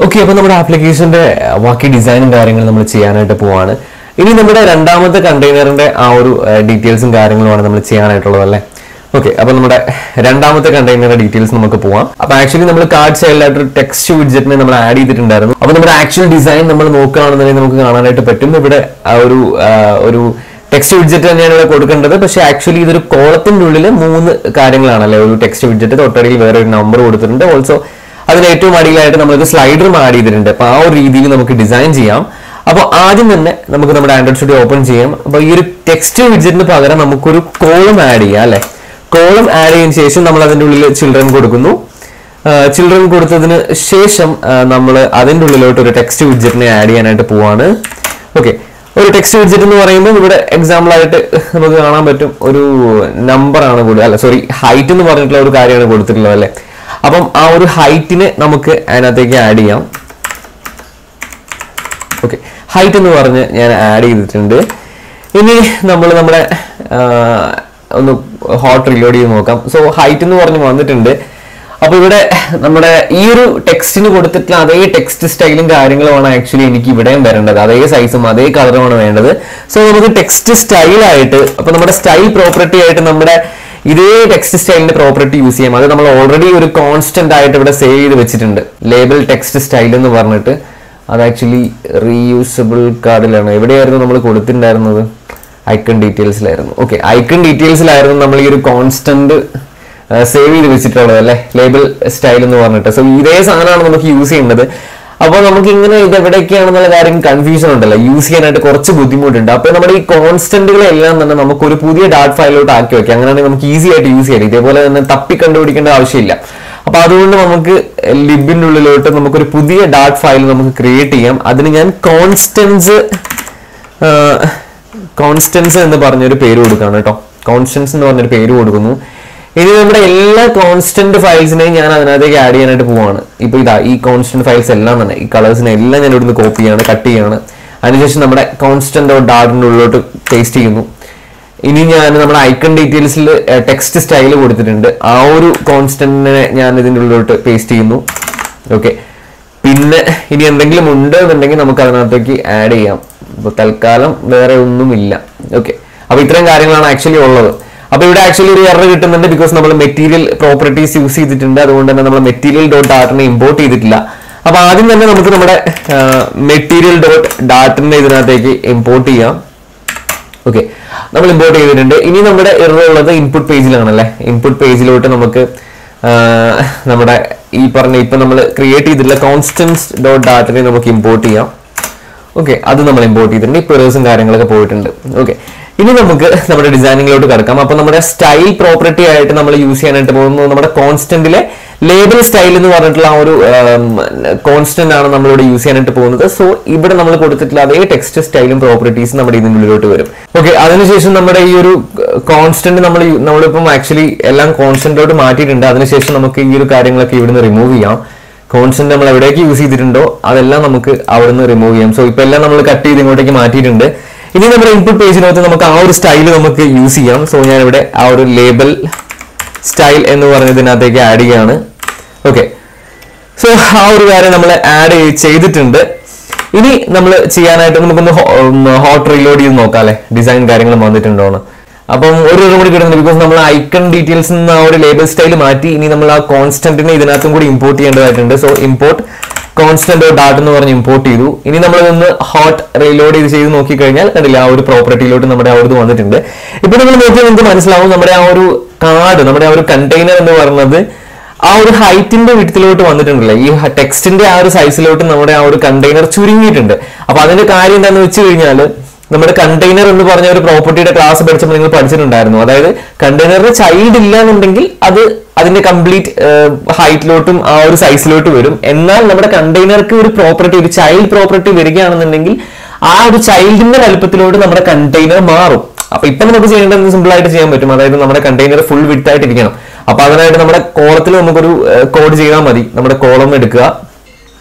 okay അപ്പോൾ നമ്മുടെ ആപ്ലിക്കേഷന്റെ ബാക്കി ഡിസൈനും കാര്യങ്ങളും നമ്മൾ ചെയ്യാനായിട്ട് പോവാണ് ഇനി നമ്മുടെ രണ്ടാമത്തെ കണ്ടെയ്നറിന്റെ ആ ഒരു ഡീറ്റെയിൽസും കാര്യങ്ങളുമാണ് നമ്മൾ ചെയ്യാനായിട്ടുള്ളത് അല്ലേ ഓക്കെ അപ്പൊ നമ്മുടെ രണ്ടാമത്തെ കണ്ടെയ്നറിന്റെ ഡീറ്റെയിൽസ് നമുക്ക് പോവാം അപ്പൊ ആക്ച്വലി നമ്മൾ കാർഡ് സൈഡിലായിട്ട് ഒരു ടെക്സ്റ്റ് വിഡ്ജറ്റിനെ നമ്മൾ ആഡ് ചെയ്തിട്ടുണ്ടായിരുന്നു അപ്പൊ നമ്മുടെ ആക്ച്വൽ ഡിസൈൻ നമ്മൾ നോക്കുകയാണെന്നുണ്ടെങ്കിൽ നമുക്ക് കാണാനായിട്ട് പറ്റും ഇവിടെ ആ ഒരു ആ, ഒരു ടെക്സ്റ്റ് വിഡ്ജറ്റ് തന്നെയാണ് ഇവിടെ കൊടുക്കേണ്ടത് പക്ഷെ ആക്ച്വലി ഇതൊരു കോളത്തിന്റെ ഉള്ളിൽ മൂന്ന് കാര്യങ്ങളാണ് അല്ലെ ഒരു ടെക്സ്റ്റ് വിഡ്ജറ്റ് തൊട്ടടിയിൽ വേറെ ഒരു നമ്പർ കൊടുത്തിട്ടുണ്ട് ഓൾസോ അതിന് ഏറ്റവും അടിയിലായിട്ട് നമ്മളൊരു സ്ലൈഡറും ആഡ് ചെയ്തിട്ടുണ്ട് അപ്പൊ ആ ഒരു രീതിയിൽ നമുക്ക് ഡിസൈൻ ചെയ്യാം അപ്പോൾ ആദ്യം തന്നെ നമുക്ക് നമ്മുടെ ആൻഡ്രോയിഡ് സ്റ്റുഡിയോ ഓപ്പൺ ചെയ്യാം അപ്പോൾ ഈ ഒരു ടെക്സ്റ്റ് വിഡ്ജറ്റിന് പകരം നമുക്കൊരു കോളം ആഡ് ചെയ്യാം അല്ലെ കോളം ആഡ് ചെയ്തതിനു ശേഷം നമ്മൾ അതിന്റെ ഉള്ളിൽ ചിൽഡ്രൻ കൊടുക്കുന്നു ചിൽഡ്രൻ കൊടുത്തതിന് ശേഷം നമ്മൾ അതിന്റെ ഉള്ളിലോട്ട് ഒരു ടെക്സ്റ്റ് വിഡ്ജറ്റിനെ ആഡ് ചെയ്യാനായിട്ട് പോവാണ് ഓക്കെ ഒരു ടെക്സ്റ്റ് വിഡ്ജറ്റ് എന്ന് പറയുമ്പോൾ ഇവിടെ എക്സാമ്പിൾ ആയിട്ട് നമുക്ക് കാണാൻ പറ്റും ഒരു നമ്പർ ആണ് കൂടുതൽ അല്ല സോറി ഹൈറ്റ് എന്ന് പറഞ്ഞിട്ടുള്ള ഒരു കാര്യമാണ് കൊടുത്തിട്ടുള്ളത് അല്ലേ അപ്പം ആ ഒരു ഹൈറ്റിനെ നമുക്ക് അതിനകത്തേക്ക് ആഡ് ചെയ്യാം ഓക്കെ ഹൈറ്റ് എന്ന് പറഞ്ഞ് ഞാൻ ആഡ് ചെയ്തിട്ടുണ്ട് ഇനി നമ്മൾ നമ്മുടെ ആ, ഒന്ന് ഹോട്ട് റിലോഡ് ചെയ്ത് നോക്കാം സോ ഹൈറ്റ് എന്ന് പറഞ്ഞ് വന്നിട്ടുണ്ട് അപ്പൊ ഇവിടെ നമ്മുടെ ഈ ഒരു ടെക്സ്റ്റിന് കൊടുത്തിട്ടുള്ള അതേ ടെക്സ്റ്റ് സ്റ്റൈലും കാര്യങ്ങളുമാണ് ആക്ച്വലി എനിക്ക് ഇവിടെയും വരേണ്ടത് അതേ സൈസും അതേ കളറുമാണ് വേണ്ടത് സോ നമുക്ക് ടെക്സ്റ്റ് സ്റ്റൈലായിട്ട് അപ്പൊ നമ്മുടെ സ്റ്റൈൽ പ്രോപ്പർട്ടി ആയിട്ട് നമ്മുടെ ഇതേ ടെക്സ്റ്റ് സ്റ്റൈലിന്റെ പ്രോപ്പർട്ടി യൂസ് ചെയ്യാം അത് നമ്മൾ ഓൾറെഡി ഒരു കോൺസ്റ്റന്റ് ആയിട്ട് ഇവിടെ സേവ് ചെയ്ത് വെച്ചിട്ടുണ്ട് ലേബൽ ടെക്സ്റ്റ് സ്റ്റൈൽ എന്ന് പറഞ്ഞിട്ട് അത് ആക്ച്വലി റീയൂസബിൾ കാർഡിലാണ് എവിടെയായിരുന്നു നമ്മൾ കൊടുത്തിട്ടുണ്ടായിരുന്നത് ഐക്കൺ ഡീറ്റെയിൽസിലായിരുന്നു ഓക്കെ ഐക്കൺ ഡീറ്റെയിൽസിലായിരുന്നു നമ്മൾ ഈ ഒരു കോൺസ്റ്റന്റ് സേവ് ചെയ്ത് വെച്ചിട്ടുള്ളത് അല്ലേ ലേബൽ സ്റ്റൈൽ എന്ന് പറഞ്ഞിട്ട് സോ ഇതേ സാധനമാണ് നമുക്ക് യൂസ് ചെയ്യേണ്ടത് അപ്പോൾ നമുക്ക് ഇങ്ങനെ ഇത് എവിടെയൊക്കെയാണെന്നുള്ള കാര്യം കൺഫ്യൂഷൻ ഉണ്ടല്ലോ യൂസ് ചെയ്യാനായിട്ട് കുറച്ച് ബുദ്ധിമുട്ടുണ്ട് അപ്പോൾ നമ്മുടെ ഈ കോൺസ്റ്റന്റുകളെല്ലാം തന്നെ നമുക്ക് ഒരു പുതിയ ഡാറ്റ് ഫയലിലോട്ട് ആക്കി വെക്കാം അങ്ങനെയാണെങ്കിൽ നമുക്ക് ഈസി ആയിട്ട് യൂസ് ചെയ്യാം ഇതേപോലെ തന്നെ തപ്പി കണ്ടുപിടിക്കേണ്ട ആവശ്യമില്ല അപ്പൊ അതുകൊണ്ട് നമുക്ക് ലിബിന്റെ ഉള്ളിലോട്ട് നമുക്കൊരു പുതിയ ഡാറ്റ് ഫയൽ നമുക്ക് ക്രിയേറ്റ് ചെയ്യാം അതിന് ഞാൻ കോൺസ്റ്റൻസ് കോൺസ്റ്റൻസ് എന്ന് പറഞ്ഞൊരു പേര് കൊടുക്കുകയാണ് കേട്ടോ കോൺസ്റ്റൻസ് എന്ന് പറഞ്ഞൊരു പേര് കൊടുക്കുന്നു ഇനി നമ്മുടെ എല്ലാ കോൺസ്റ്റന്റ് ഫയൽസിനെയും ഞാൻ അതിനകത്തേക്ക് ആഡ് ചെയ്യാനായിട്ട് പോവാണ് ഇപ്പൊ ഇതാ ഈ കോൺസ്റ്റന്റ് ഫയൽസ് എല്ലാം തന്നെ ഈ കളേഴ്സിനെ എല്ലാം ഞാൻ ഇവിടുന്ന് കോപ്പി ചെയ്യാണ് കട്ട് ചെയ്യാണ് അതിനുശേഷം നമ്മുടെ കോൺസ്റ്റന്റ് ഡാറ്റിന്റെ ഉള്ളിലോട്ട് പേസ്റ്റ് ചെയ്യുന്നു ഇനി ഞാൻ നമ്മുടെ ഐക്കൺ ഡീറ്റെയിൽസിൽ ടെക്സ്റ്റ് സ്റ്റൈൽ കൊടുത്തിട്ടുണ്ട് ആ ഒരു കോൺസ്റ്റന്റിനെ ഞാൻ ഇതിൻ്റെ ഉള്ളിലോട്ട് പേസ്റ്റ് ചെയ്യുന്നു ഓക്കെ പിന്നെ ഇനി എന്തെങ്കിലും ഉണ്ട് എന്നുണ്ടെങ്കിൽ നമുക്ക് അതിനകത്തേക്ക് ആഡ് ചെയ്യാം ഇപ്പോൾ തൽക്കാലം വേറെ ഒന്നുമില്ല ഓക്കെ അപ്പൊ ഇത്രയും കാര്യങ്ങളാണ് ആക്ച്വലി ഉള്ളത് അപ്പൊ ഇവിടെ ആക്ച്വലി ഒരു എറർ കിട്ടുന്നുണ്ട് ബിക്കോസ് നമ്മൾ മെറ്റീരിയൽ പ്രോപ്പർട്ടീസ് യൂസ് ചെയ്തിട്ടുണ്ട് അതുകൊണ്ട് തന്നെ നമ്മൾ മെറ്റീരിയൽ ഡോട്ട് ഡാറ്റിനെ ഇമ്പോർട്ട് ചെയ്തിട്ടില്ല അപ്പൊ ആദ്യം തന്നെ നമുക്ക് നമ്മുടെ മെറ്റീരിയൽ ഡോട്ട് ഡാറ്റിനെ ഇതിനകത്തേക്ക് ഇമ്പോർട്ട് ചെയ്യാം ഓക്കെ നമ്മൾ ഇമ്പോർട്ട് ചെയ്തിട്ടുണ്ട് ഇനി നമ്മുടെ എറർ ഉള്ളത് ഇൻപുട്ട് പേജിലാണല്ലേ ഇൻപുട്ട് പേജിലോട്ട് നമുക്ക് ആ, നമ്മുടെ ഈ പറഞ്ഞ ഇപ്പൊ നമ്മൾ ക്രിയേറ്റ് ചെയ്തിട്ടുള്ള കോൺസ്റ്റൻസ് ഡോട്ട് ഡാറ്റിനെ നമുക്ക് ഇമ്പോർട്ട് ചെയ്യാം ഓക്കെ അത് നമ്മൾ ഇമ്പോർട്ട് ചെയ്തിട്ടുണ്ട് ഈ പെറേഴ്സും കാര്യങ്ങളൊക്കെ പോയിട്ടുണ്ട് ഓക്കെ ഇനി നമുക്ക് നമ്മുടെ ഡിസൈനിങ്ങിലോട്ട് കിടക്കാം അപ്പൊ നമ്മുടെ സ്റ്റൈൽ പ്രോപ്പർട്ടി ആയിട്ട് നമ്മൾ യൂസ് ചെയ്യാനായിട്ട് പോകുന്നത് നമ്മുടെ കോൺസ്റ്റന്റിലെ ലേബൽ സ്റ്റൈൽ എന്ന് പറഞ്ഞിട്ടുള്ള ആ ഒരു കോൺസ്റ്റന്റ് ആണ് നമ്മളിവിടെ യൂസ് ചെയ്യാനായിട്ട് പോകുന്നത് സോ ഇവിടെ നമ്മൾ കൊടുത്തിട്ടുള്ള അതേ ടെക്സ്റ്റ് സ്റ്റൈലും പ്രോപ്പർട്ടീസും നമ്മുടെ ഇതിൻ്റെ ഉള്ളിലോട്ട് വരും ഓക്കെ അതിനുശേഷം നമ്മുടെ ഈ ഒരു കോൺസ്റ്റന്റ് നമ്മൾ നമ്മളിപ്പം ആക്ച്വലി എല്ലാം കോൺസ്റ്റന്റിലോട്ട് മാറ്റിയിട്ടുണ്ട് അതിനുശേഷം നമുക്ക് ഈ ഒരു കാര്യങ്ങളൊക്കെ ഇവിടുന്ന് റിമൂവ് ചെയ്യാം കോൺസ്റ്റന്റ് നമ്മൾ എവിടേക്ക് യൂസ് ചെയ്തിട്ടുണ്ടോ അതെല്ലാം നമുക്ക് അവിടുന്ന് റിമൂവ് ചെയ്യാം സോ ഇപ്പൊ എല്ലാം നമ്മൾ കട്ട് ചെയ്ത് ഇങ്ങോട്ടേക്ക് മാറ്റിയിട്ടുണ്ട് ഇനി നമ്മുടെ ഇൻപുട്ട് പേജിനകത്ത് നമുക്ക് ആ ഒരു സ്റ്റൈൽ നമുക്ക് യൂസ് ചെയ്യാം സോ ഞാൻ ഇവിടെ ആ ഒരു ലേബൽ സ്റ്റൈൽ എന്ന് പറഞ്ഞതിനകത്തേക്ക് ആഡ് ചെയ്യാണ് ഓക്കെ സോ ആ ഒരു കാര്യം നമ്മൾ ആഡ് ചെയ്തിട്ടുണ്ട് ഇനി നമ്മൾ ചെയ്യാനായിട്ട് നമുക്കൊന്ന് ഹോട്ട് റീലോഡ് ചെയ്ത് നോക്കാം അല്ലെ ഡിസൈൻ കാര്യങ്ങൾ വന്നിട്ടുണ്ടോ എന്ന് അപ്പം ഒരു ഇതും കൂടി കിട്ടുന്നുണ്ട് ബിക്കോസ് നമ്മൾ ഐക്കൺ ഡീറ്റെയിൽസ് നിന്ന് ആ ഒരു ലേബൽ സ്റ്റൈൽ മാറ്റി ഇനി നമ്മൾ ആ കോൺസ്റ്റന്റിനെ ഇതിനകത്തും കൂടി ഇമ്പോർട്ട് ചെയ്യേണ്ടതായിട്ടുണ്ട് സോ ഇമ്പോർട്ട് കോൺസ്റ്റന്റ് ഡാറ്റ് എന്ന് പറഞ്ഞ് ഇമ്പോർട്ട് ചെയ്തു ഇനി നമ്മൾ ഇതൊന്ന് ഹോട്ട് റീലോഡ് ചെയ്ത് ചെയ്ത് നോക്കിക്കഴിഞ്ഞാൽ കണ്ടില്ല ആ ഒരു പ്രോപ്പർട്ടിയിലോട്ട് നമ്മുടെ ആ ഒരു വന്നിട്ടുണ്ട് ഇപ്പൊ നമ്മൾ നോക്കിയാൽ നമുക്ക് മനസ്സിലാവും നമ്മുടെ ആ ഒരു കാർഡ് നമ്മുടെ ആ ഒരു കണ്ടെയ്നർ എന്ന് പറയുന്നത് ആ ഒരു ഹൈറ്റിന്റെ വിടത്തിലോട്ട് വന്നിട്ടുണ്ടല്ലേ ഈ ടെക്സ്റ്റിന്റെ ആ ഒരു സൈസിലോട്ട് നമ്മുടെ ആ ഒരു കണ്ടെയ്നർ ചുരുങ്ങിയിട്ടുണ്ട് അപ്പൊ അതിന്റെ കാര്യം എന്താണെന്ന് വെച്ച് കഴിഞ്ഞാൽ നമ്മുടെ കണ്ടെയ്നർ എന്ന് പറഞ്ഞ ഒരു പ്രോപ്പർട്ടിയുടെ ക്ലാസ് പഠിച്ചപ്പോൾ നിങ്ങൾ പഠിച്ചിട്ടുണ്ടായിരുന്നു അതായത് കണ്ടെയ്നറിന് ചൈൽഡ് ഇല്ല എന്നുണ്ടെങ്കിൽ അത് അതിന്റെ കംപ്ലീറ്റ് ഹൈറ്റിലോട്ടും ആ ഒരു സൈസിലോട്ട് വരും എന്നാൽ നമ്മുടെ കണ്ടെയ്നർക്ക് ഒരു പ്രോപ്പർട്ടി ഒരു ചൈൽഡ് പ്രോപ്പർട്ടി വരികയാണെന്നുണ്ടെങ്കിൽ ആ ഒരു ചൈൽഡിന്റെ വലുപ്പത്തിലോട്ട് നമ്മുടെ കണ്ടെയ്നർ മാറും അപ്പൊ ഇപ്പൊ നമുക്ക് ചെയ്യേണ്ടത് സിമ്പിൾ ആയിട്ട് ചെയ്യാൻ പറ്റും അതായത് നമ്മുടെ കണ്ടെയ്നർ ഫുൾ വിട്ട് ആയിട്ട് ഇരിക്കണം അപ്പൊ അതിനായിട്ട് നമ്മുടെ കോളത്തിൽ നമുക്കൊരു കോഡ് ചെയ്താൽ മതി നമ്മുടെ കോളം എടുക്കുക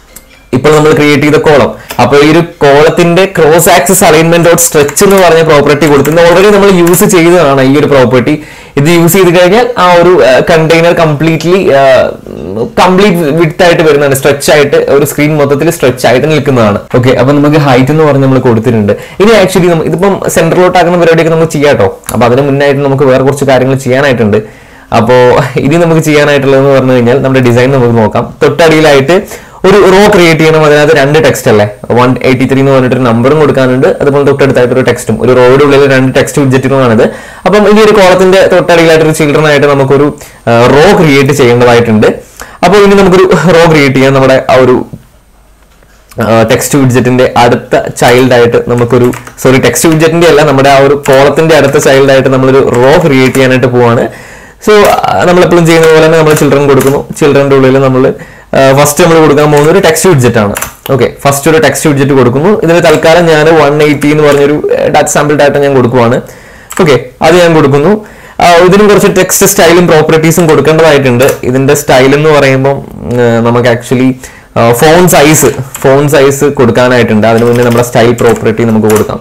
ഇപ്പോൾ നമ്മൾ ക്രിയേറ്റ് ചെയ്ത കോളം അപ്പോൾ ഈ ഒരു കോളത്തിന്റെ cross axis alignment dot stretch എന്ന് പറഞ്ഞ പ്രോപ്പർട്ടി കൊടുക്കുന്നത് ഓൾറെഡി നമ്മൾ യൂസ് ചെയ്തതാണ് ഈ ഒരു പ്രോപ്പർട്ടി ഇത് യൂസ് ചെയ്ത് കഴിഞ്ഞാൽ ആ ഒരു കണ്ടെയ്നർ കംപ്ലീറ്റ്ലി കംപ്ലീറ്റ് വിഡ്ത്ത് ആയിട്ട് വരുന്നതാണ് സ്ട്രെച്ച് ആയിട്ട് ഒരു സ്ക്രീൻ മൊത്തത്തിൽ സ്ട്രെച്ച് ആയിട്ട് നിൽക്കുന്നതാണ് ഓക്കെ അപ്പൊ നമുക്ക് ഹൈറ്റ് എന്ന് പറഞ്ഞ് നമ്മൾ കൊടുത്തിട്ടുണ്ട് ഇനി ആക്ച്വലി ഇതിപ്പം സെന്ററിലോട്ടാക്കുന്ന പരിപാടിയൊക്കെ നമുക്ക് ചെയ്യാം കേട്ടോ അപ്പൊ അതിന് മുന്നായിട്ട് നമുക്ക് വേറെ കുറച്ച് കാര്യങ്ങൾ ചെയ്യാനായിട്ടുണ്ട് അപ്പോൾ ഇനി നമുക്ക് ചെയ്യാനായിട്ടുള്ളതെന്ന് പറഞ്ഞു കഴിഞ്ഞാൽ നമ്മുടെ ഡിസൈൻ നമുക്ക് നോക്കാം തൊട്ടടിയിലായിട്ട് ഒരു റോ ക്രിയേറ്റ് ചെയ്യണം അതിനകത്ത് രണ്ട് ടെക്സ്റ്റ് അല്ലേ വൺ എയ്റ്റി ത്രീ എന്ന് പറഞ്ഞിട്ട് ഒരു നമ്പറും കൊടുക്കാനുണ്ട് അതുപോലെ തൊട്ടടുത്തായിട്ട് ഒരു ടെക്സ്റ്റും ഒരു റോയുടെ ഉള്ളിൽ രണ്ട് ടെക്സ്റ്റ് വിഡ്ജറ്റുകളാണിത് അപ്പം ഈ ഒരു കോളത്തിന്റെ തൊട്ടടിയിലായിട്ട് ഒരു ചിൽഡ്രൻ ആയിട്ട് നമുക്കൊരു റോ ക്രിയേറ്റ് ചെയ്യേണ്ടതായിട്ടുണ്ട് അപ്പോൾ ഇനി നമുക്കൊരു റോ ക്രിയേറ്റ് ചെയ്യാൻ നമ്മുടെ ആ ഒരു ടെക്സ്റ്റ് വിഡ്ജറ്റിന്റെ അടുത്ത ചൈൽഡ് ആയിട്ട് നമുക്കൊരു സോറി ടെക്സ്റ്റ് വിഡ്ജറ്റിന്റെ അല്ല നമ്മുടെ ആ ഒരു കോളത്തിന്റെ അടുത്ത ചൈൽഡ് ആയിട്ട് നമ്മളൊരു റോ ക്രിയേറ്റ് ചെയ്യാനായിട്ട് പോവാണ് സോ നമ്മളെപ്പോഴും ചെയ്യുന്ന പോലെ തന്നെ നമ്മൾ ചിൽഡ്രൻ കൊടുക്കുന്നു ചിൽഡ്രന്റെ ഉള്ളിൽ നമ്മൾ ഫസ്റ്റ് നമ്മൾ കൊടുക്കാൻ പോകുന്ന ഒരു ടെക്സ്റ്റ് വിഡ്ജറ്റ് ആണ് ഓക്കെ ഫസ്റ്റ് ഒരു ടെക്സ്റ്റ് വിഡ്ജറ്റ് കൊടുക്കുന്നു ഇതിന് തൽക്കാലം ഞാൻ വൺ എയ്റ്റി എന്ന് പറഞ്ഞൊരു ഡാറ്റ സാമ്പിൾ ഡാറ്റ ഞാൻ കൊടുക്കുവാണ് ഓക്കെ അത് ഞാൻ കൊടുക്കുന്നു ആ, ഇതിനും കുറച്ച് ടെക്സ്റ്റ് സ്റ്റൈലും പ്രോപ്പർട്ടീസും കൊടുക്കേണ്ടതായിട്ടുണ്ട് ഇതിന്റെ സ്റ്റൈൽ എന്ന് പറയുമ്പോൾ നമുക്ക് actually font size font size കൊടുക്കാനായിട്ടുണ്ട് അതിന് മുന്നേ നമ്മുടെ സ്റ്റൈൽ പ്രോപ്പർട്ടി നമുക്ക് കൊടുക്കാം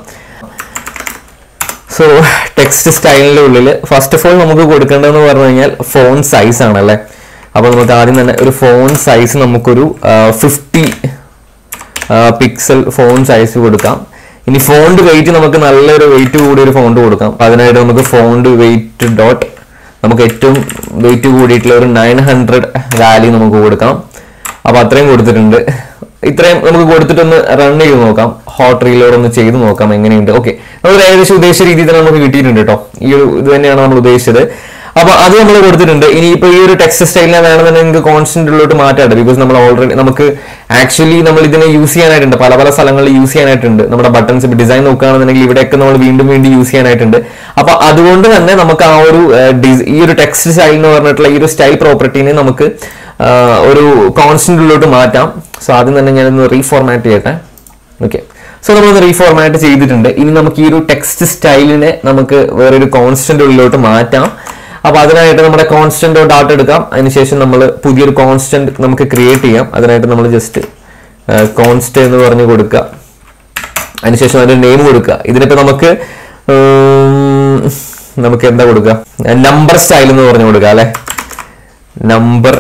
സോ ടെക്സ്റ്റ് സ്റ്റൈലിന്റെ ഉള്ളിൽ ഫസ്റ്റ് ഓഫ് ഓൾ നമുക്ക് കൊടുക്കേണ്ടതെന്ന് പറഞ്ഞു കഴിഞ്ഞാൽ ഫോൺ സൈസ് ആണല്ലേ അപ്പോൾ നമുക്ക് ആദ്യം തന്നെ ഒരു ഫോൺ സൈസ് നമുക്കൊരു ഫിഫ്റ്റി പിക്സൽ ഫോൺ സൈസ് കൊടുക്കാം ഇനി ഫോണ്ട് വെയിറ്റ് നമുക്ക് നല്ലൊരു വെയിറ്റ് കൂടിയ ഒരു ഫോണ്ട് കൊടുക്കാം അപ്പൊ അതിനായിട്ട് നമുക്ക് ഫോണ്ട് വെയിറ്റ് ഡോട്ട് നമുക്ക് ഏറ്റവും വെയിറ്റ് കൂടിയിട്ടുള്ള ഒരു നയൻ ഹൺഡ്രഡ് വാല്യൂ നമുക്ക് കൊടുക്കാം അപ്പൊ അത്രയും കൊടുത്തിട്ടുണ്ട് ഇത്രയും നമുക്ക് കൊടുത്തിട്ടൊന്ന് റൺ ചെയ്ത് നോക്കാം ഹോട്ട് റീലോഡ് ഒന്ന് ചെയ്ത് നോക്കാം എങ്ങനെയുണ്ട് ഓക്കെ നമ്മൾ ഏകദേശം ഉദ്ദേശിച്ച രീതിയിൽ തന്നെ നമുക്ക് കിട്ടിയിട്ടുണ്ട് കേട്ടോ ഈ ഒരു ഇത് തന്നെയാണ് നമ്മൾ ഉദ്ദേശിച്ചത് അപ്പൊ അത് നമ്മൾ കൊടുത്തിട്ടുണ്ട് ഇനിയിപ്പോ ഈ ഒരു ടെക്സ്റ്റ് സ്റ്റൈലിനെ വേണമെന്നുണ്ടെങ്കിൽ നിങ്ങൾക്ക് കോൺസ്റ്റന്റിലോട്ട് മാറ്റാണ്ട് ബിക്കോസ് നമ്മൾ ഓൾറെഡി നമുക്ക് ആക്ച്വലി നമ്മൾ ഇതിനെ യൂസ് ചെയ്യാനായിട്ടുണ്ട് പല പല സ്ഥലങ്ങളിൽ യൂസ് ചെയ്യാനായിട്ടുണ്ട് നമ്മുടെ ബട്ടൺസ് ഡിസൈൻ നോക്കുകയാണെന്നുണ്ടെങ്കിൽ ഇവിടെയൊക്കെ നമ്മൾ വീണ്ടും വീണ്ടും യൂസ് ചെയ്യാനായിട്ടുണ്ട് അപ്പൊ അതുകൊണ്ട് തന്നെ നമുക്ക് ആ ഒരു ഏഹ്, ഡിസ്- ഈ ഒരു ടെക്സ്റ്റ് സ്റ്റൈൽ എന്ന് പറഞ്ഞിട്ടുള്ള ഈ ഒരു സ്റ്റൈൽ പ്രോപ്പർട്ടീനെ നമുക്ക് ആഹ്, ഒരു കോൺസ്റ്റന്റിലോട്ട് മാറ്റാം സോ ആദ്യം തന്നെ ഞാനൊന്ന് റീഫോർമാറ്റ് ചെയ്യട്ടെ ഓക്കെ സോ നമ്മളൊന്ന് റീഫോർമാറ്റ് ചെയ്തിട്ടുണ്ട് ഇനി നമുക്ക് ഈ ഒരു ടെക്സ്റ്റ് സ്റ്റൈലിനെ നമുക്ക് വേറൊരു കോൺസ്റ്റന്റ് ഉള്ളിലോട്ട് മാറ്റാം അപ്പൊ അതിനായിട്ട് നമ്മുടെ കോൺസ്റ്റന്റ് ഡാറ്റ എടുക്കാം അതിനുശേഷം നമ്മൾ പുതിയൊരു കോൺസ്റ്റന്റ് നമുക്ക് ക്രിയേറ്റ് ചെയ്യാം അതിനായിട്ട് നമ്മൾ ജസ്റ്റ് കോൺസ്റ്റ് എന്ന് പറഞ്ഞ് കൊടുക്കുക അതിനുശേഷം അതിന്റെ നെയിം കൊടുക്കുക ഇതിനിപ്പോ നമുക്ക് ഉം, നമുക്ക് എന്താ കൊടുക്കുക നമ്പർ സ്റ്റൈൽ എന്ന് പറഞ്ഞു കൊടുക്കുക അല്ലെ നമ്പർ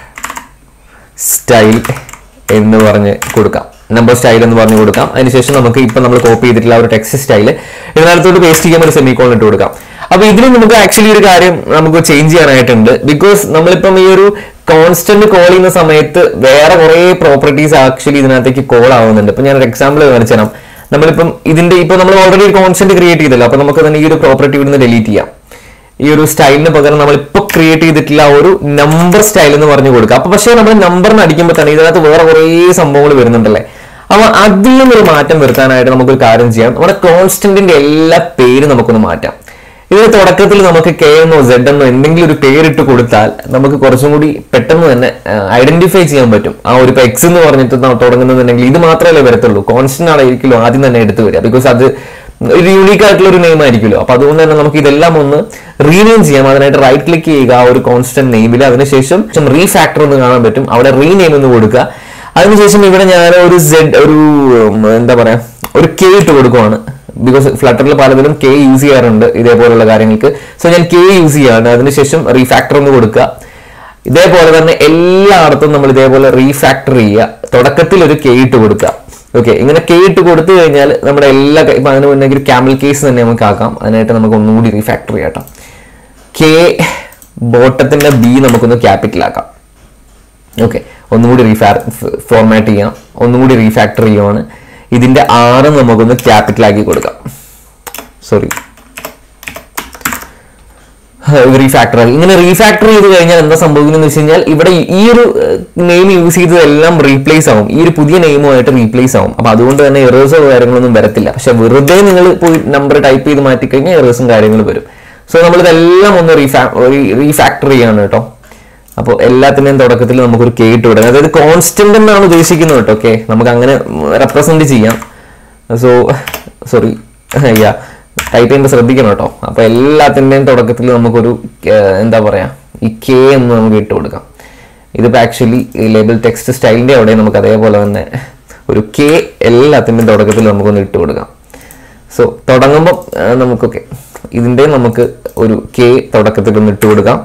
സ്റ്റൈൽ എന്ന് പറഞ്ഞ് കൊടുക്കാം നമ്പർ സ്റ്റൈൽ എന്ന് പറഞ്ഞു കൊടുക്കാം അതിനുശേഷം നമുക്ക് ഇപ്പൊ നമ്മൾ കോപ്പി ചെയ്തിട്ടുള്ള ആ ഒരു ടെക്സ്റ്റ് സ്റ്റൈൽ ഇതിനകത്തോട്ട് പേസ്റ്റ് ചെയ്യാൻ ഒരു സെമിക്കോൺ ഇട്ട് കൊടുക്കാം അപ്പൊ ഇതിന് നമുക്ക് ആക്ച്വലി ഒരു കാര്യം നമുക്ക് ചേഞ്ച് ചെയ്യാനായിട്ടുണ്ട് ബിക്കോസ് നമ്മളിപ്പം ഈ ഒരു കോൺസ്റ്റന്റ് കോൾ ചെയ്യുന്ന സമയത്ത് വേറെ കുറെ പ്രോപ്പർട്ടീസ് ആക്ച്വലി ഇതിനകത്തേക്ക് കോൾ ആവുന്നുണ്ട് ഇപ്പൊ ഞാൻ ഒരു എക്സാമ്പിൾ കാണിച്ചു തരാം നമ്മളിപ്പം ഇതിന്റെ ഇപ്പൊ നമ്മൾ ഓൾറെഡി ഒരു കോൺസ്റ്റന്റ് ക്രിയേറ്റ് ചെയ്തല്ലോ അപ്പൊ നമുക്ക് തന്നെ ഈ ഒരു പ്രോപ്പർട്ടി ഇവിടുന്ന് ഡിലീറ്റ് ചെയ്യാം ഈ ഒരു സ്റ്റൈലിന് പകരം നമ്മൾ ഇപ്പൊ ക്രിയേറ്റ് ചെയ്തിട്ടുള്ള ആ ഒരു നമ്പർ സ്റ്റൈൽ എന്ന് പറഞ്ഞു കൊടുക്കുക അപ്പൊ പക്ഷേ നമ്മൾ നമ്പറിന് അടിക്കുമ്പോൾ തന്നെ ഇതിനകത്ത് വേറെ കുറേ സംഭവങ്ങൾ വരുന്നുണ്ടല്ലേ അപ്പൊ അതിൽ നിന്നൊരു മാറ്റം വരുത്താനായിട്ട് നമുക്കൊരു കാര്യം ചെയ്യാം നമ്മുടെ കോൺസ്റ്റന്റിന്റെ എല്ലാ പേരും നമുക്കൊന്ന് മാറ്റാം ഇതിന് തുടക്കത്തിൽ നമുക്ക് കെ എന്നോ സെഡ് എന്നോ എന്തെങ്കിലും ഒരു പേരിട്ട് കൊടുത്താൽ നമുക്ക് കുറച്ചും കൂടി പെട്ടെന്ന് തന്നെ ഐഡന്റിഫൈ ചെയ്യാൻ പറ്റും ആ ഒരു ഇപ്പൊ എക്സ് എന്ന് പറഞ്ഞിട്ട് ന- തുടങ്ങുന്നുണ്ടെങ്കിൽ ഇത് മാത്രമല്ലേ വരത്തുള്ളൂ കോൺസ്റ്റന്റ് ആയിരിക്കുമല്ലോ ആദ്യം തന്നെ എടുത്തു വരിക ബിക്കോസ് അത് ഒരു യൂണീക്ക് ആയിട്ടുള്ള ഒരു നെയിം ആയിരിക്കുമല്ലോ അപ്പൊ അതുകൊണ്ട് തന്നെ നമുക്ക് ഇതെല്ലാം ഒന്ന് റീനെയിം ചെയ്യാം അതിനായിട്ട് റൈറ്റ് ക്ലിക്ക് ചെയ്യുക ആ ഒരു കോൺസ്റ്റന്റ് നെയിമിൽ അതിനുശേഷം റീഫാക്ടർ എന്ന് കാണാൻ പറ്റും അവിടെ റീനെയിം എന്ന് കൊടുക്കുക അതിനുശേഷം ഇവിടെ ഞാൻ ഒരു സെഡ് ഒരു ഉം, എന്താ പറയാ ഒരു കെ ഇട്ട് കൊടുക്കുവാണ് ബിക്കോസ് ഫ്ലട്ടറിൽ പലതിലും കെ യൂസ് ചെയ്യാറുണ്ട് ഇതേപോലുള്ള കാര്യങ്ങൾക്ക് സോ ഞാൻ കെ യൂസ് ചെയ്യാണ് അതിനുശേഷം റീഫാക്ടർ എന്ന് കൊടുക്കുക ഇതേപോലെ തന്നെ എല്ലായിടത്തും നമ്മൾ ഇതേപോലെ റീഫാക്ടർ ചെയ്യുക തുടക്കത്തിൽ ഒരു കെ ഇട്ട് കൊടുക്കുക ഓക്കെ ഇങ്ങനെ കെ ഇട്ട് കൊടുത്തു കഴിഞ്ഞാൽ നമ്മുടെ എല്ലാ ക- ഇപ്പൊ അതിന് മുന്നേ ഒരു ക്യാമൽ കേസ് തന്നെ നമുക്ക് ആക്കാം അതിനായിട്ട് നമുക്ക് ഒന്നുകൂടി റീഫാക്ടർ ചെയ്യാം കേട്ടോ കെ ബോട്ടത്തിന്റെ ബി നമുക്കൊന്ന് ക്യാപിറ്റൽ ആക്കാം ഓക്കെ ഒന്നുകൂടി റീഫാ ഫോർമാറ്റ് ചെയ്യാം ഒന്നുകൂടി റീഫാക്ടർ ചെയ്യുവാണ് ഇതിന്റെ ആറ് നമുക്കൊന്ന് ക്യാപിറ്റൽ ആക്കി കൊടുക്കാം സോറി റീഫാക്ടർ ആക്കി ഇങ്ങനെ റീഫാക്ടർ ചെയ്ത് കഴിഞ്ഞാൽ എന്താ സംഭവിക്കുന്നത് വെച്ച് കഴിഞ്ഞാൽ ഇവിടെ ഈ ഒരു നെയിം യൂസ് ചെയ്തതെല്ലാം റീപ്ലേസ് ആവും ഈ ഒരു പുതിയ നെയിമുമായിട്ട് റീപ്ലേസ് ആവും അപ്പൊ അതുകൊണ്ട് തന്നെ എറേഴ്സോ കാര്യങ്ങളൊന്നും വരത്തില്ല പക്ഷെ വെറുതെ നിങ്ങൾ പോയി നമ്പർ ടൈപ്പ് ചെയ്ത് മാറ്റി കഴിഞ്ഞാൽ എറേഴ്സും കാര്യങ്ങളും വരും സോ നമ്മൾ ഇതെല്ലാം ഒന്ന് റീഫാ റീഫാക്ടർ ചെയ്യാണ് കേട്ടോ അപ്പോൾ എല്ലാത്തിന്റെയും തുടക്കത്തിൽ നമുക്കൊരു കെ ഇട്ട് വിടാം അതായത് കോൺസ്റ്റന്റ് എന്നാണ് ഉദ്ദേശിക്കുന്നത് കേട്ടോ ഓക്കെ നമുക്ക് അങ്ങനെ റെപ്രസെന്റ് ചെയ്യാം സോ സോറി യാ ടൈപ്പ് ചെയ്യുമ്പോൾ ശ്രദ്ധിക്കണം കേട്ടോ അപ്പൊ എല്ലാത്തിന്റെയും തുടക്കത്തിൽ നമുക്കൊരു ഏർ, എന്താ പറയാ ഈ കെ എന്ന് നമുക്ക് ഇട്ട് കൊടുക്കാം ഇതിപ്പോൾ ആക്ച്വലി ലേബിൾ ടെക്സ്റ്റ് സ്റ്റൈലിൻ്റെ അവിടെ നമുക്ക് അതേപോലെ തന്നെ ഒരു കെ എല്ലാത്തിൻ്റെയും തുടക്കത്തിൽ നമുക്കൊന്ന് ഇട്ട് കൊടുക്കാം സോ തുടങ്ങുമ്പോൾ നമുക്കൊക്കെ ഇതിൻ്റെ നമുക്ക് ഒരു കെ തുടക്കത്തിൽ ഒന്ന് ഇട്ട് കൊടുക്കാം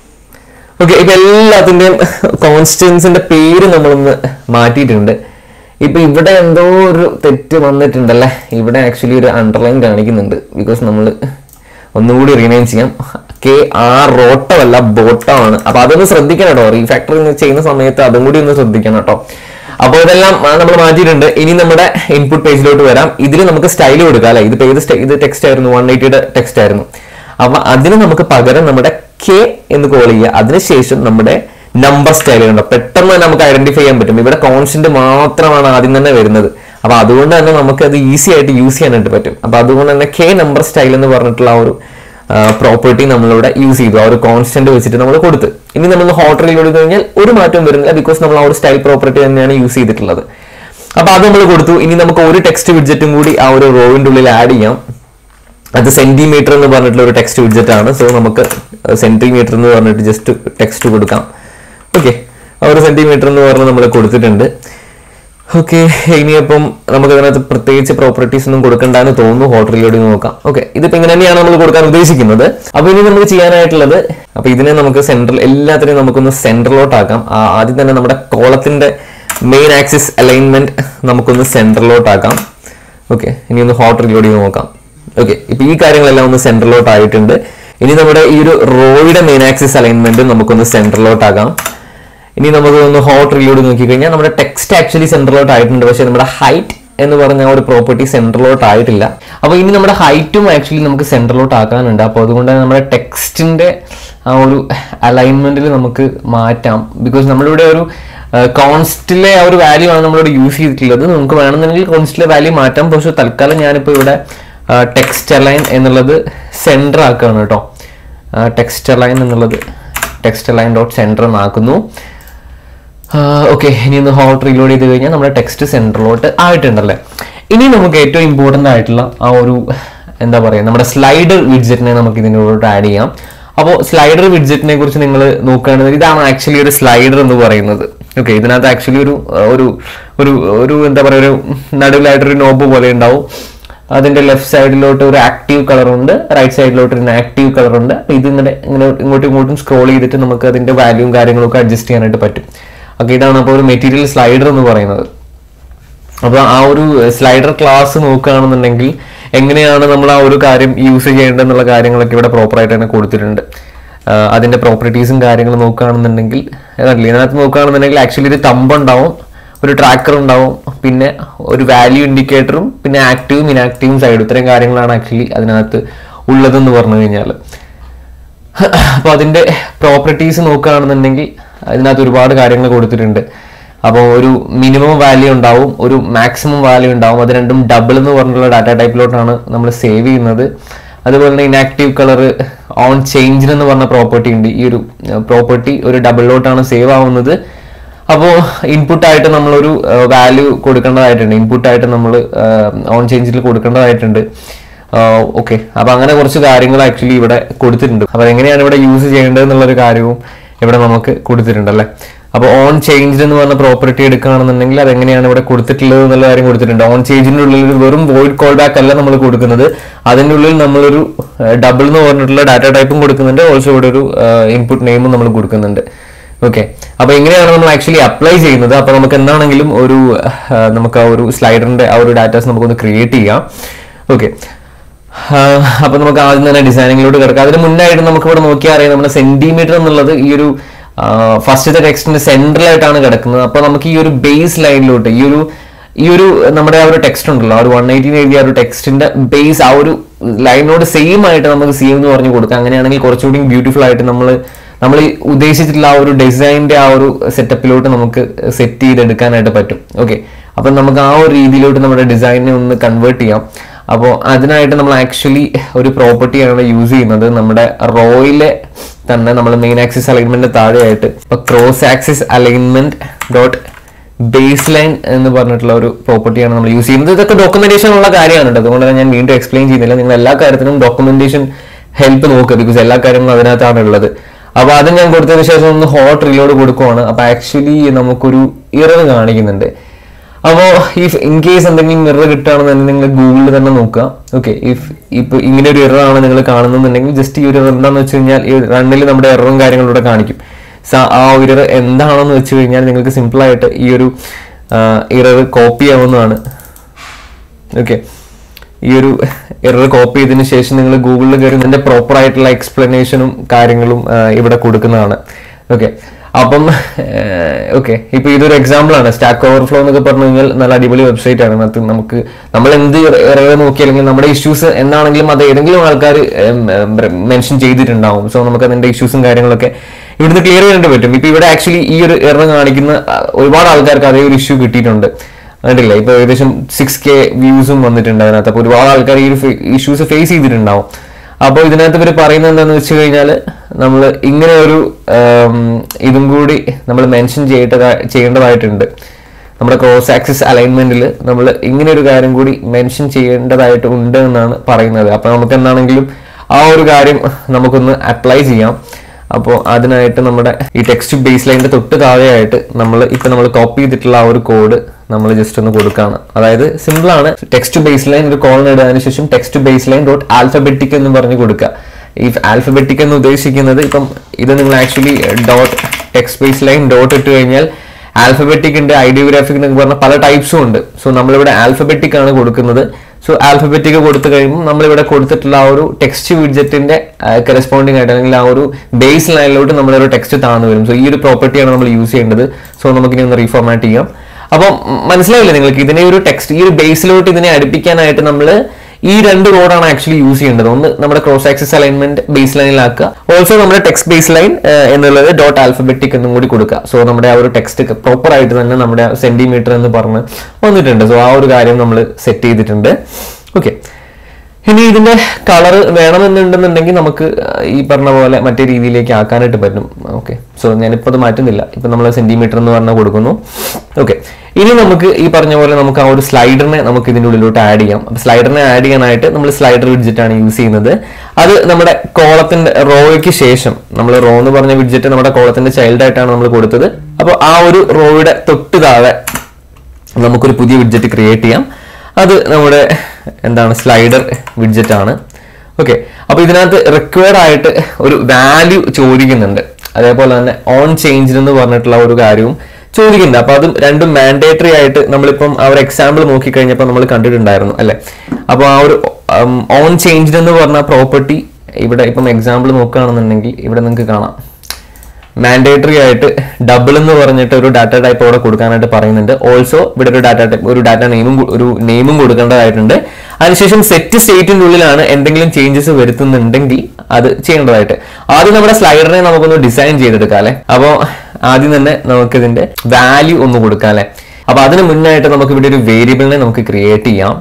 ഓക്കെ ഇപ്പൊ എല്ലാത്തിന്റെയും കോൺസ്റ്റൻസിന്റെ പേര് നമ്മളൊന്ന് മാറ്റിയിട്ടുണ്ട് ഇപ്പൊ ഇവിടെ എന്തോ ഒരു തെറ്റ് വന്നിട്ടുണ്ടല്ലേ ഇവിടെ ആക്ച്വലി ഒരു അണ്ടർലൈൻ കാണിക്കുന്നുണ്ട് ബിക്കോസ് നമ്മൾ ഒന്നുകൂടി റീനെയിം ചെയ്യാം കെ ആർ റോട്ടമല്ല ബോട്ടമാണ് അപ്പൊ അതൊന്ന് ശ്രദ്ധിക്കണം കേട്ടോ റീഫാക്ടറിങ് ചെയ്യുന്ന സമയത്ത് അതും കൂടി ഒന്ന് ശ്രദ്ധിക്കണം കേട്ടോ അപ്പോൾ ഇതെല്ലാം നമ്മൾ മാറ്റിയിട്ടുണ്ട് ഇനി നമ്മുടെ ഇൻപുട്ട് പേജിലോട്ട് വരാം ഇതിൽ നമുക്ക് സ്റ്റൈൽ കൊടുക്കാം അല്ലെ ഇത് ഏത് style- ഇത് ടെക്സ്റ്റ് ആയിരുന്നു വൺ എയ്റ്റിയുടെ ടെക്സ്റ്റ് ആയിരുന്നു അപ്പൊ അതിന് നമുക്ക് പകരം നമ്മുടെ കെ എന്ന് കോൾ ചെയ്യുക അതിനുശേഷം നമ്മുടെ നമ്പർ സ്റ്റൈൽ കണ്ടോ പെട്ടെന്ന് തന്നെ നമുക്ക് ഐഡന്റിഫൈ ചെയ്യാൻ പറ്റും ഇവിടെ കോൺസ്റ്റന്റ് മാത്രമാണ് ആദ്യം തന്നെ വരുന്നത് അപ്പൊ അതുകൊണ്ട് തന്നെ നമുക്ക് അത് ഈസി ആയിട്ട് യൂസ് ചെയ്യാനായിട്ട് പറ്റും അപ്പൊ അതുകൊണ്ട് തന്നെ കെ നമ്പർ സ്റ്റൈൽ എന്ന് പറഞ്ഞിട്ടുള്ള ആ ഒരു പ്രോപ്പർട്ടി നമ്മളിവിടെ യൂസ് ചെയ്തു ആ ഒരു കോൺസ്റ്റന്റ് വെച്ചിട്ട് നമ്മൾ കൊടുത്ത് ഇനി നമ്മൾ ഹോട്ട് റീൽ കൊടുത്തു കഴിഞ്ഞാൽ ഒരു മാറ്റവും വരുന്നില്ല ബിക്കോസ് നമ്മൾ ആ ഒരു സ്റ്റൈൽ പ്രോപ്പർട്ടി തന്നെയാണ് യൂസ് ചെയ്തിട്ടുള്ളത് അപ്പൊ അത് നമ്മൾ കൊടുത്തു ഇനി നമുക്ക് ഒരു ടെക്സ്റ്റ് വിഡ്ജറ്റും കൂടി ആ ഒരു റോവിന്റെ ഉള്ളിൽ ആഡ് ചെയ്യാം അത് സെന്റിമീറ്റർ എന്ന് പറഞ്ഞിട്ടുള്ള ഒരു ടെക്സ്റ്റ് വിഡ്ജറ്റ് ആണ് സോ നമുക്ക് സെന്റിമീറ്റർ എന്ന് പറഞ്ഞിട്ട് ജസ്റ്റ് ടെക്സ്റ്റ് കൊടുക്കാം ഓക്കെ ആ ഒരു സെന്റിമീറ്റർ എന്ന് പറഞ്ഞ് നമ്മൾ കൊടുത്തിട്ടുണ്ട് ഓക്കെ ഇനിയപ്പം നമുക്ക് അതിനകത്ത് പ്രത്യേകിച്ച് പ്രോപ്പർട്ടീസ് ഒന്നും കൊടുക്കണ്ടെന്ന് തോന്നുന്നു ഹോട്ടലിലോട് നോക്കാം ഓക്കെ ഇതിപ്പോ ഇങ്ങനെ തന്നെയാണ് നമ്മൾ കൊടുക്കാൻ ഉദ്ദേശിക്കുന്നത് അപ്പൊ ഇനി നമുക്ക് ചെയ്യാനായിട്ടുള്ളത് അപ്പൊ ഇതിനെ നമുക്ക് സെൻട്രൽ എല്ലാത്തിനെയും നമുക്കൊന്ന് സെൻട്രലോട്ടാക്കാം ആദ്യം തന്നെ നമ്മുടെ കോളത്തിന്റെ മെയിൻ ആക്സിസ് അലൈൻമെന്റ് നമുക്കൊന്ന് സെൻട്രലോട്ടാക്കാം ഓക്കെ ഇനി ഒന്ന് ഹോട്ട് റിലോഡ് ചെയ്ത് നോക്കാം ഓക്കെ ഇപ്പൊ ഈ കാര്യങ്ങളെല്ലാം ഒന്ന് സെൻട്രലോട്ട് ആയിട്ടുണ്ട് ഇനി നമ്മുടെ ഈ ഒരു റോയുടെ മെയിൻ ആക്സിസ് അലൈൻമെന്റ് നമുക്കൊന്ന് സെൻട്രലോട്ട് ആകാം ഇനി നമുക്ക് ഒന്ന് ഹോട്ട് റിലോഡ് നോക്കിക്കഴിഞ്ഞാൽ നമ്മുടെ ടെക്സ്റ്റ് ആക്ച്വലി സെൻട്രലോട്ട് ആയിട്ടുണ്ട് പക്ഷേ നമ്മുടെ ഹൈറ്റ് എന്ന് പറഞ്ഞ ആ ഒരു പ്രോപ്പർട്ടി സെൻട്രലോട്ട് ആയിട്ടില്ല അപ്പോൾ ഇനി നമ്മുടെ ഹൈറ്റും ആക്ച്വലി നമുക്ക് സെൻട്രലോട്ട് ആക്കാനുണ്ട് അപ്പോൾ അതുകൊണ്ട് തന്നെ നമ്മുടെ ടെക്സ്റ്റിന്റെ ആ ഒരു അലൈൻമെന്റിൽ നമുക്ക് മാറ്റാം ബിക്കോസ് നമ്മളിവിടെ ഒരു കോൺസ്റ്റിലെ ആ ഒരു വാല്യൂ ആണ് നമ്മളിവിടെ യൂസ് ചെയ്തിട്ടുള്ളത് നമുക്ക് വേണമെന്നുണ്ടെങ്കിൽ കോൺസ്റ്റിലെ വാല്യൂ മാറ്റാം പക്ഷെ തൽക്കാലം ഞാനിപ്പോൾ ഇവിടെ ടെക്സ്റ്റ് അലൈൻ എന്നുള്ളത് സെൻറ്റർ ആക്കുകയാണ് കേട്ടോ ടെക്സ്റ്റ് അലൈൻ എന്നുള്ളത് ടെക്സ്റ്റ് അലൈൻ ഡോട്ട് സെൻറ്റർ എന്നാക്കുന്നു ഓക്കെ ഇനി ഒന്ന് ഹോട്ട് റീലോഡ് ചെയ്ത് കഴിഞ്ഞാൽ നമ്മുടെ ടെക്സ്റ്റ് സെൻറ്ററിലോട്ട് ആയിട്ടുണ്ടല്ലേ ഇനി നമുക്ക് ഏറ്റവും ഇമ്പോർട്ടൻ്റ് ആയിട്ടുള്ള ആ ഒരു എന്താ പറയുക നമ്മുടെ സ്ലൈഡർ വിഡ്ജറ്റിനെ നമുക്ക് ഇതിനോട്ട് ആഡ് ചെയ്യാം അപ്പോൾ സ്ലൈഡർ വിഡ്ജറ്റിനെ കുറിച്ച് നിങ്ങൾ നോക്കുകയാണെങ്കിൽ ഇതാണ് ആക്ച്വലി ഒരു സ്ലൈഡർ എന്ന് പറയുന്നത് ഓക്കെ ഇതിനകത്ത് ആക്ച്വലി ഒരു ഒരു ഒരു ഒരു എന്താ പറയുക ഒരു നടുവിലായിട്ടൊരു നോബ് പോലെ ഉണ്ടാവും അതിന്റെ ലെഫ്റ്റ് സൈഡിലോട്ട് ഒരു ആക്റ്റീവ് കളർ ഉണ്ട് റൈറ്റ് സൈഡിലോട്ട് ഒരു ആക്റ്റീവ് കളർ ഉണ്ട് അപ്പൊ ഇത് ഇങ്ങനെ ഇങ്ങനെ ഇങ്ങോട്ടും ഇങ്ങോട്ടും സ്ക്രോൾ ചെയ്തിട്ട് നമുക്ക് അതിന്റെ വാല്യൂവും കാര്യങ്ങളും ഒക്കെ അഡ്ജസ്റ്റ് ചെയ്യാനായിട്ട് പറ്റും ഓക്കെ ഇതാണ് അപ്പോൾ ഒരു മെറ്റീരിയൽ സ്ലൈഡർ എന്ന് പറയുന്നത് അപ്പോൾ ആ ഒരു സ്ലൈഡർ ക്ലാസ് നോക്കുകയാണെന്നുണ്ടെങ്കിൽ എങ്ങനെയാണ് നമ്മൾ ആ ഒരു കാര്യം യൂസ് ചെയ്യേണ്ടതെന്നുള്ള കാര്യങ്ങളൊക്കെ ഇവിടെ പ്രോപ്പറായിട്ട് തന്നെ കൊടുത്തിട്ടുണ്ട് ആ, അതിന്റെ പ്രോപ്പർട്ടീസും കാര്യങ്ങളും നോക്കുകയാണെന്നുണ്ടെങ്കിൽ അതല്ല ഇതിനകത്ത് നോക്കുകയാണെന്നുണ്ടെങ്കിൽ ആക്ച്വലി ഒരു തമ്പ് ഉണ്ടാവും ഒരു ട്രാക്കർ ഉണ്ടാവും പിന്നെ ഒരു വാല്യൂ ഇൻഡിക്കേറ്ററും പിന്നെ ആക്റ്റീവും ഇനാക്റ്റീവും സൈഡ് ഇത്രയും കാര്യങ്ങളാണ് ആക്ച്വലി അതിനകത്ത് ഉള്ളതെന്ന് പറഞ്ഞു കഴിഞ്ഞാൽ അപ്പോൾ അതിന്റെ പ്രോപ്പർട്ടീസ് നോക്കുകയാണെന്നുണ്ടെങ്കിൽ അതിനകത്ത് ഒരുപാട് കാര്യങ്ങൾ കൊടുത്തിട്ടുണ്ട് അപ്പോൾ ഒരു മിനിമം വാല്യൂ ഉണ്ടാവും ഒരു മാക്സിമം വാല്യൂ ഉണ്ടാവും അത് രണ്ടും ഡബിൾ എന്ന് പറഞ്ഞിട്ടുള്ള ഡാറ്റ ടൈപ്പിലോട്ടാണ് നമ്മൾ സേവ് ചെയ്യുന്നത് അതുപോലെ തന്നെ ഇനാക്റ്റീവ് കളർ ഓൺ ചേഞ്ചിന് എന്ന് പറഞ്ഞ പ്രോപ്പർട്ടി ഉണ്ട് ഈ ഒരു പ്രോപ്പർട്ടി ഒരു ഡബിളിലോട്ടാണ് സേവ് ആവുന്നത് അപ്പോൾ ഇൻപുട്ടായിട്ട് നമ്മളൊരു വാല്യൂ കൊടുക്കേണ്ടതായിട്ടുണ്ട് ഇൻപുട്ടായിട്ട് നമ്മൾ ഓൺ ചേഞ്ചിൽ കൊടുക്കേണ്ടതായിട്ടുണ്ട് ഓക്കെ അപ്പൊ അങ്ങനെ കുറച്ച് കാര്യങ്ങൾ ആക്ച്വലി ഇവിടെ കൊടുത്തിട്ടുണ്ട് അപ്പൊ എങ്ങനെയാണ് ഇവിടെ യൂസ് ചെയ്യേണ്ടത് എന്നുള്ളൊരു കാര്യവും ഇവിടെ നമുക്ക് കൊടുത്തിട്ടുണ്ട് അല്ലേ അപ്പോൾ ഓൺ ചേഞ്ച് എന്ന് പറഞ്ഞ പ്രോപ്പർട്ടി എടുക്കുകയാണെന്നുണ്ടെങ്കിൽ അത് എങ്ങനെയാണ് ഇവിടെ കൊടുത്തിട്ടുള്ളത് എന്നുള്ള കാര്യം കൊടുത്തിട്ടുണ്ട് ഓൺ ചേഞ്ചിന്റെ ഉള്ളിൽ ഒരു വെറും വോയിഡ് കോൾ ബാക്ക് അല്ല നമ്മൾ കൊടുക്കുന്നത് അതിന്റെ ഉള്ളിൽ നമ്മളൊരു ഡബിൾ എന്ന് പറഞ്ഞിട്ടുള്ള ഡാറ്റ ടൈപ്പും കൊടുക്കുന്നുണ്ട് ഓൾസോ ഇവിടെ ഒരു ഇൻപുട്ട് നെയിമും നമ്മൾ കൊടുക്കുന്നുണ്ട് ഓക്കെ അപ്പൊ എങ്ങനെയാണ് നമ്മൾ ആക്ച്വലി അപ്ലൈ ചെയ്യുന്നത് അപ്പൊ നമുക്ക് എന്താണെങ്കിലും ഒരു ആ, നമുക്ക് ആ ഒരു സ്ലൈഡറിന്റെ ആ ഒരു ഡാറ്റാസ് നമുക്കൊന്ന് ക്രിയേറ്റ് ചെയ്യാം ഓക്കെ അപ്പൊ നമുക്ക് ആദ്യം തന്നെ ഡിസൈനിങ്ങിലോട്ട് കിടക്കാം അതിന് മുന്നായിട്ട് നമുക്ക് ഇവിടെ നോക്കിയാൽ അറിയാം നമ്മുടെ സെന്റിമീറ്റർ എന്നുള്ളത് ഈ ഒരു ഫസ്റ്റത്തെ ടെക്സ്റ്റിന്റെ സെൻട്രലായിട്ടാണ് കിടക്കുന്നത് അപ്പൊ നമുക്ക് ഈ ഒരു ബേസ് ലൈനിലോട്ട് ഈ ഒരു ഈ ഒരു നമ്മുടെ ആ ഒരു ടെക്സ്റ്റ് ഉണ്ടല്ലോ ആ ഒരു വൺ എയ്റ്റീൻ എഴുതിയ ആ ഒരു ടെക്സ്റ്റിന്റെ ബേസ് ആ ഒരു ലൈനോട് സെയിം ആയിട്ട് നമുക്ക് സി എന്ന് പറഞ്ഞ് കൊടുക്കാം അങ്ങനെയാണെങ്കിൽ കുറച്ചുകൂടി ബ്യൂട്ടിഫുൾ ആയിട്ട് നമ്മൾ നമ്മൾ ഈ ഉദ്ദേശിച്ചിട്ടുള്ള ആ ഒരു ഡിസൈനിന്റെ ആ ഒരു സെറ്റപ്പിലോട്ട് നമുക്ക് സെറ്റ് ചെയ്തെടുക്കാനായിട്ട് പറ്റും ഓക്കെ അപ്പം നമുക്ക് ആ ഒരു രീതിയിലോട്ട് നമ്മുടെ ഡിസൈനിനെ ഒന്ന് കൺവേർട്ട് ചെയ്യാം അപ്പോൾ അതിനായിട്ട് നമ്മൾ ആക്ച്വലി ഒരു പ്രോപ്പർട്ടിയാണ് യൂസ് ചെയ്യുന്നത് നമ്മുടെ റോയിലെ തന്നെ നമ്മൾ മെയിൻ ആക്സിസ് അലൈൻമെന്റ് താഴെയായിട്ട് ഇപ്പൊ cross axis alignment dot baseline എന്ന് പറഞ്ഞിട്ടുള്ള ഒരു പ്രോപ്പർട്ടിയാണ് നമ്മൾ യൂസ് ചെയ്യുന്നത് ഇതൊക്കെ ഡോക്യുമെന്റേഷൻ ഉള്ള കാര്യമാണ് കേട്ടോ അതുകൊണ്ട് തന്നെ ഞാൻ വീണ്ടും എക്സ്പ്ലെയിൻ ചെയ്യുന്നില്ല നിങ്ങൾ എല്ലാ കാര്യത്തിനും ഡോക്യുമെന്റേഷൻ ഹെൽപ്പ് നോക്കുക ബിക്കോസ് എല്ലാ കാര്യങ്ങളും അതിനകത്താണ് ഉള്ളത് അപ്പൊ അത് ഞാൻ കൊടുത്തതിന് ശേഷം ഒന്ന് ഹോട്ട് റീലോഡ് കൊടുക്കുവാണ് അപ്പൊ ആക്ച്വലി നമുക്കൊരു ഇറർ കാണിക്കുന്നുണ്ട് അപ്പോൾ ഇഫ് ഇൻ കേസ് എന്തെങ്കിലും മിറർ കിട്ടുകയാണെന്നുണ്ടെങ്കിൽ നിങ്ങൾ ഗൂഗിളിൽ തന്നെ നോക്കുക ഓക്കെ ഇഫ് ഇപ്പൊ ഇങ്ങനെ ഒരു എറർ ആണ് നിങ്ങൾ കാണുന്നുണ്ടെങ്കിൽ ജസ്റ്റ് ഈ ഒരു എറർ എന്താണെന്ന് വെച്ച് കഴിഞ്ഞാൽ ഈ റണ്ണിൽ നമ്മുടെ എററും കാര്യങ്ങളും ഇവിടെ കാണിക്കും സോ ആ ഒരു എറർ എന്താണെന്ന് വെച്ച് കഴിഞ്ഞാൽ നിങ്ങൾക്ക് simple ആയിട്ട് ഈ ഒരു എറർ കോപ്പി ആവുന്നതാണ് ഓക്കെ ഈ ഒരു എറർ കോപ്പി ചെയ്തതിന് ശേഷം നിങ്ങൾ ഗൂഗിളിൽ കയറി അതിന്റെ പ്രോപ്പർ ആയിട്ടുള്ള എക്സ്പ്ലനേഷനും കാര്യങ്ങളും ആ, ഇവിടെ കൊടുക്കുന്നതാണ് ഓക്കെ അപ്പം ഓക്കെ ഇപ്പൊ ഇതൊരു എക്സാമ്പിൾ ആണ് സ്റ്റാക്ക് ഓവർഫ്ലോ എന്നൊക്കെ പറഞ്ഞു കഴിഞ്ഞാൽ നല്ല അടിപൊളി വെബ്സൈറ്റ് ആണ് അത് നമുക്ക് നമ്മൾ എന്ത് എറർ നോക്കി അല്ലെങ്കിൽ നമ്മുടെ ഇഷ്യൂസ് എന്താണെങ്കിലും അത് ഏതെങ്കിലും ആൾക്കാർ മെൻഷൻ ചെയ്തിട്ടുണ്ടാവും സോ നമുക്ക് അതിന്റെ ഇഷ്യൂസും കാര്യങ്ങളൊക്കെ ഇവിടുന്ന് ക്ലിയർ ചെയ്യാനായിട്ട് പറ്റും ഇപ്പൊ ഇവിടെ ആക്ച്വലി ഈ ഒരു എറർ കാണിക്കുന്ന ആ, ഒരുപാട് ആൾക്കാർക്ക് അതേ ഒരു ഇഷ്യൂ കിട്ടിയിട്ടുണ്ട് കണ്ടില്ല ഇപ്പൊ ഏകദേശം സിക്സ് കെ വ്യൂസും വന്നിട്ടുണ്ട് അതിനകത്ത് അപ്പൊ ഒരുപാട് ആൾക്കാർ ഈ ഒരു ഇഷ്യൂസ് ഫേസ് ചെയ്തിട്ടുണ്ടാവും അപ്പോൾ ഇതിനകത്ത് ഇവർ പറയുന്നത് എന്താണെന്ന് വെച്ച് കഴിഞ്ഞാൽ നമ്മൾ ഇങ്ങനെ ഒരു ആം, ഇതും കൂടി നമ്മൾ മെൻഷൻ ചെയ്യേണ്ട ചെയ്യേണ്ടതായിട്ടുണ്ട് നമ്മുടെ ക്രോസ് ആക്സിസ് അലൈൻമെന്റിൽ നമ്മൾ ഇങ്ങനെ ഒരു കാര്യം കൂടി മെൻഷൻ ചെയ്യേണ്ടതായിട്ട് ഉണ്ട് എന്നാണ് പറയുന്നത് അപ്പൊ നമുക്ക് എന്താണെങ്കിലും ആ ഒരു കാര്യം നമുക്കൊന്ന് അപ്ലൈ ചെയ്യാം അപ്പോൾ അതിനായിട്ട് നമ്മുടെ ഈ ടെക്സ്റ്റ് ബേസ് ലൈനിന്റെ തൊട്ട് താഴെയായിട്ട് നമ്മൾ ഇപ്പൊ നമ്മൾ കോപ്പി ചെയ്തിട്ടുള്ള ആ ഒരു കോഡ് നമ്മൾ ജസ്റ്റ് ഒന്ന് കൊടുക്കുകയാണ് അതായത് സിമ്പിൾ ആണ് ടെക്സ്റ്റ് ബേസ് ലൈൻ ഒരു കോൾ ഇടുന്നതിന് ശേഷം text baseline dot alphabetic എന്ന് പറഞ്ഞ് കൊടുക്കുക ഈ ആൽഫബറ്റിക് എന്ന് ഉദ്ദേശിക്കുന്നത് ഇപ്പം ഇത് നിങ്ങൾ actually dot text baseline dot ഇട്ട് കഴിഞ്ഞാൽ ആൽഫബറ്റിക് ഉണ്ട് ഐഡിയോഗ്രാഫിക് എന്നൊക്കെ പറഞ്ഞ പല ടൈപ്സും ഉണ്ട് സോ നമ്മളിവിടെ ആൽഫബറ്റിക് ആണ് കൊടുക്കുന്നത് സോ ആൽഫബറ്റിക് കൊടുത്തു കഴിയുമ്പോൾ നമ്മളിവിടെ കൊടുത്തിട്ടുള്ള ആ ഒരു ടെക്സ്റ്റ് വിഡ്ജറ്റിന്റെ കറസ്പോണ്ടിങ് ആയിട്ട് അല്ലെങ്കിൽ ആ ഒരു ബേസ് ലൈനിലോട്ട് നമ്മളൊരു ടെക്സ്റ്റ് താഴ്ന്നു വരും സോ ഈ ഒരു പ്രോപ്പർട്ടിയാണ് നമ്മൾ യൂസ് ചെയ്യേണ്ടത് സോ നമുക്കിനി ഒന്ന് റീഫോർമാറ്റ് ചെയ്യാം അപ്പം മനസ്സിലാവില്ലേ നിങ്ങൾക്ക് ഇതിനെ ഒരു ടെക്സ്റ്റ് ഈ ഒരു ബേസിലോട്ട് ഇതിനെ അടുപ്പിക്കാനായിട്ട് നമ്മൾ ഈ രണ്ട് കോഡാണ് ആക്ച്വലി യൂസ് ചെയ്യേണ്ടത് ഒന്ന് നമ്മുടെ ക്രോസ് ആക്സിസ് അലൈൻമെന്റ് ബേസ് ലൈനിലാക്കുക ഓൾസോ നമ്മുടെ ടെക്സ്റ്റ് ബേസ് ലൈൻ എന്നുള്ളത് ഡോട്ട് ആൽഫബറ്റിക് എന്നും കൂടി കൊടുക്കുക സോ നമ്മുടെ ആ ഒരു ടെക്സ്റ്റ് പ്രോപ്പർ ആയിട്ട് തന്നെ നമ്മുടെ സെന്റിമീറ്റർ എന്ന് പറഞ്ഞ് വന്നിട്ടുണ്ട് സോ ആ ഒരു കാര്യം നമ്മൾ സെറ്റ് ചെയ്തിട്ടുണ്ട് ഓക്കെ ഇനി ഇതിന്റെ കളർ വേണമെന്നുണ്ടെന്നുണ്ടെങ്കിൽ നമുക്ക് ഈ പറഞ്ഞ പോലെ മറ്റേ രീതിയിലേക്ക് ആക്കാനായിട്ട് പറ്റും ഓക്കെ സോ ഞാനിപ്പോൾ അത് മാറ്റുന്നില്ല ഇപ്പൊ നമ്മൾ സെന്റിമീറ്റർ എന്ന് പറഞ്ഞാൽ കൊടുക്കുന്നു ഓക്കെ ഇനി നമുക്ക് ഈ പറഞ്ഞ പോലെ നമുക്ക് ആ ഒരു സ്ലൈഡറിനെ നമുക്ക് ഇതിന്റെ ഉള്ളിലോട്ട് ആഡ് ചെയ്യാം അപ്പൊ സ്ലൈഡറിനെ ആഡ് ചെയ്യാനായിട്ട് നമ്മൾ സ്ലൈഡർ വിഡ്ജറ്റ് ആണ് യൂസ് ചെയ്യുന്നത് അത് നമ്മുടെ കോളത്തിന്റെ റോയ്ക്ക് ശേഷം നമ്മൾ റോ എന്ന് പറഞ്ഞ വിഡ്ജറ്റ് നമ്മുടെ കോളത്തിന്റെ ചൈൽഡ് ആയിട്ടാണ് നമ്മൾ കൊടുത്തത് അപ്പോൾ ആ ഒരു റോയുടെ തൊട്ട് താഴെ നമുക്കൊരു പുതിയ വിഡ്ജറ്റ് ക്രിയേറ്റ് ചെയ്യാം അത് നമ്മുടെ എന്താണ് സ്ലൈഡർ വിഡ്ജറ്റ് ആണ് ഓക്കെ അപ്പൊ ഇതിനകത്ത് റിക്വയർഡ് ആയിട്ട് ഒരു വാല്യൂ ചോദിക്കുന്നുണ്ട് അതേപോലെ തന്നെ ഓൺ ചേഞ്ച് എന്ന് പറഞ്ഞിട്ടുള്ള ഒരു കാര്യവും ചോദിക്കുന്നുണ്ട് അപ്പൊ അതും രണ്ടും മാൻഡേറ്ററി ആയിട്ട് നമ്മളിപ്പം ആ ഒരു എക്സാമ്പിൾ നോക്കിക്കഴിഞ്ഞപ്പോൾ നമ്മൾ കണ്ടിട്ടുണ്ടായിരുന്നു അല്ലെ അപ്പൊ ആ ഒരു ഓൺ ചേഞ്ച് എന്ന് പറഞ്ഞ പ്രോപ്പർട്ടി ഇവിടെ ഇപ്പം എക്സാമ്പിൾ നോക്കുകയാണെന്നുണ്ടെങ്കിൽ ഇവിടെ നിങ്ങൾക്ക് കാണാം മാൻഡേറ്ററി ആയിട്ട് ഡബിൾ എന്ന് പറഞ്ഞിട്ട് ഒരു ഡാറ്റ ടൈപ്പ് അവിടെ കൊടുക്കാനായിട്ട് പറയുന്നുണ്ട് ഓൾസോ ഇവിടെ ഒരു ഡാറ്റ ടൈപ്പ് ഒരു ഡാറ്റ നെയിമും ഒരു നെയിമും കൊടുക്കേണ്ടതായിട്ടുണ്ട് അതിനുശേഷം സെറ്റ് സ്റ്റേറ്റിന്റെ ഉള്ളിലാണ് എന്തെങ്കിലും ചേഞ്ചസ് വരുത്തുന്നുണ്ടെങ്കിൽ അത് ചെയ്യേണ്ടതായിട്ട് ആദ്യം നമ്മുടെ സ്ലൈഡറിനെ നമുക്കൊന്ന് ഡിസൈൻ ചെയ്തെടുക്കാം അല്ലെ അപ്പോൾ ആദ്യം തന്നെ നമുക്ക് ഇതിന്റെ വാല്യൂ ഒന്ന് കൊടുക്കാം അല്ലെ അപ്പൊ അതിന് മുന്നായിട്ട് നമുക്ക് ഇവിടെ ഒരു വേരിയബിളിനെ നമുക്ക് ക്രിയേറ്റ് ചെയ്യാം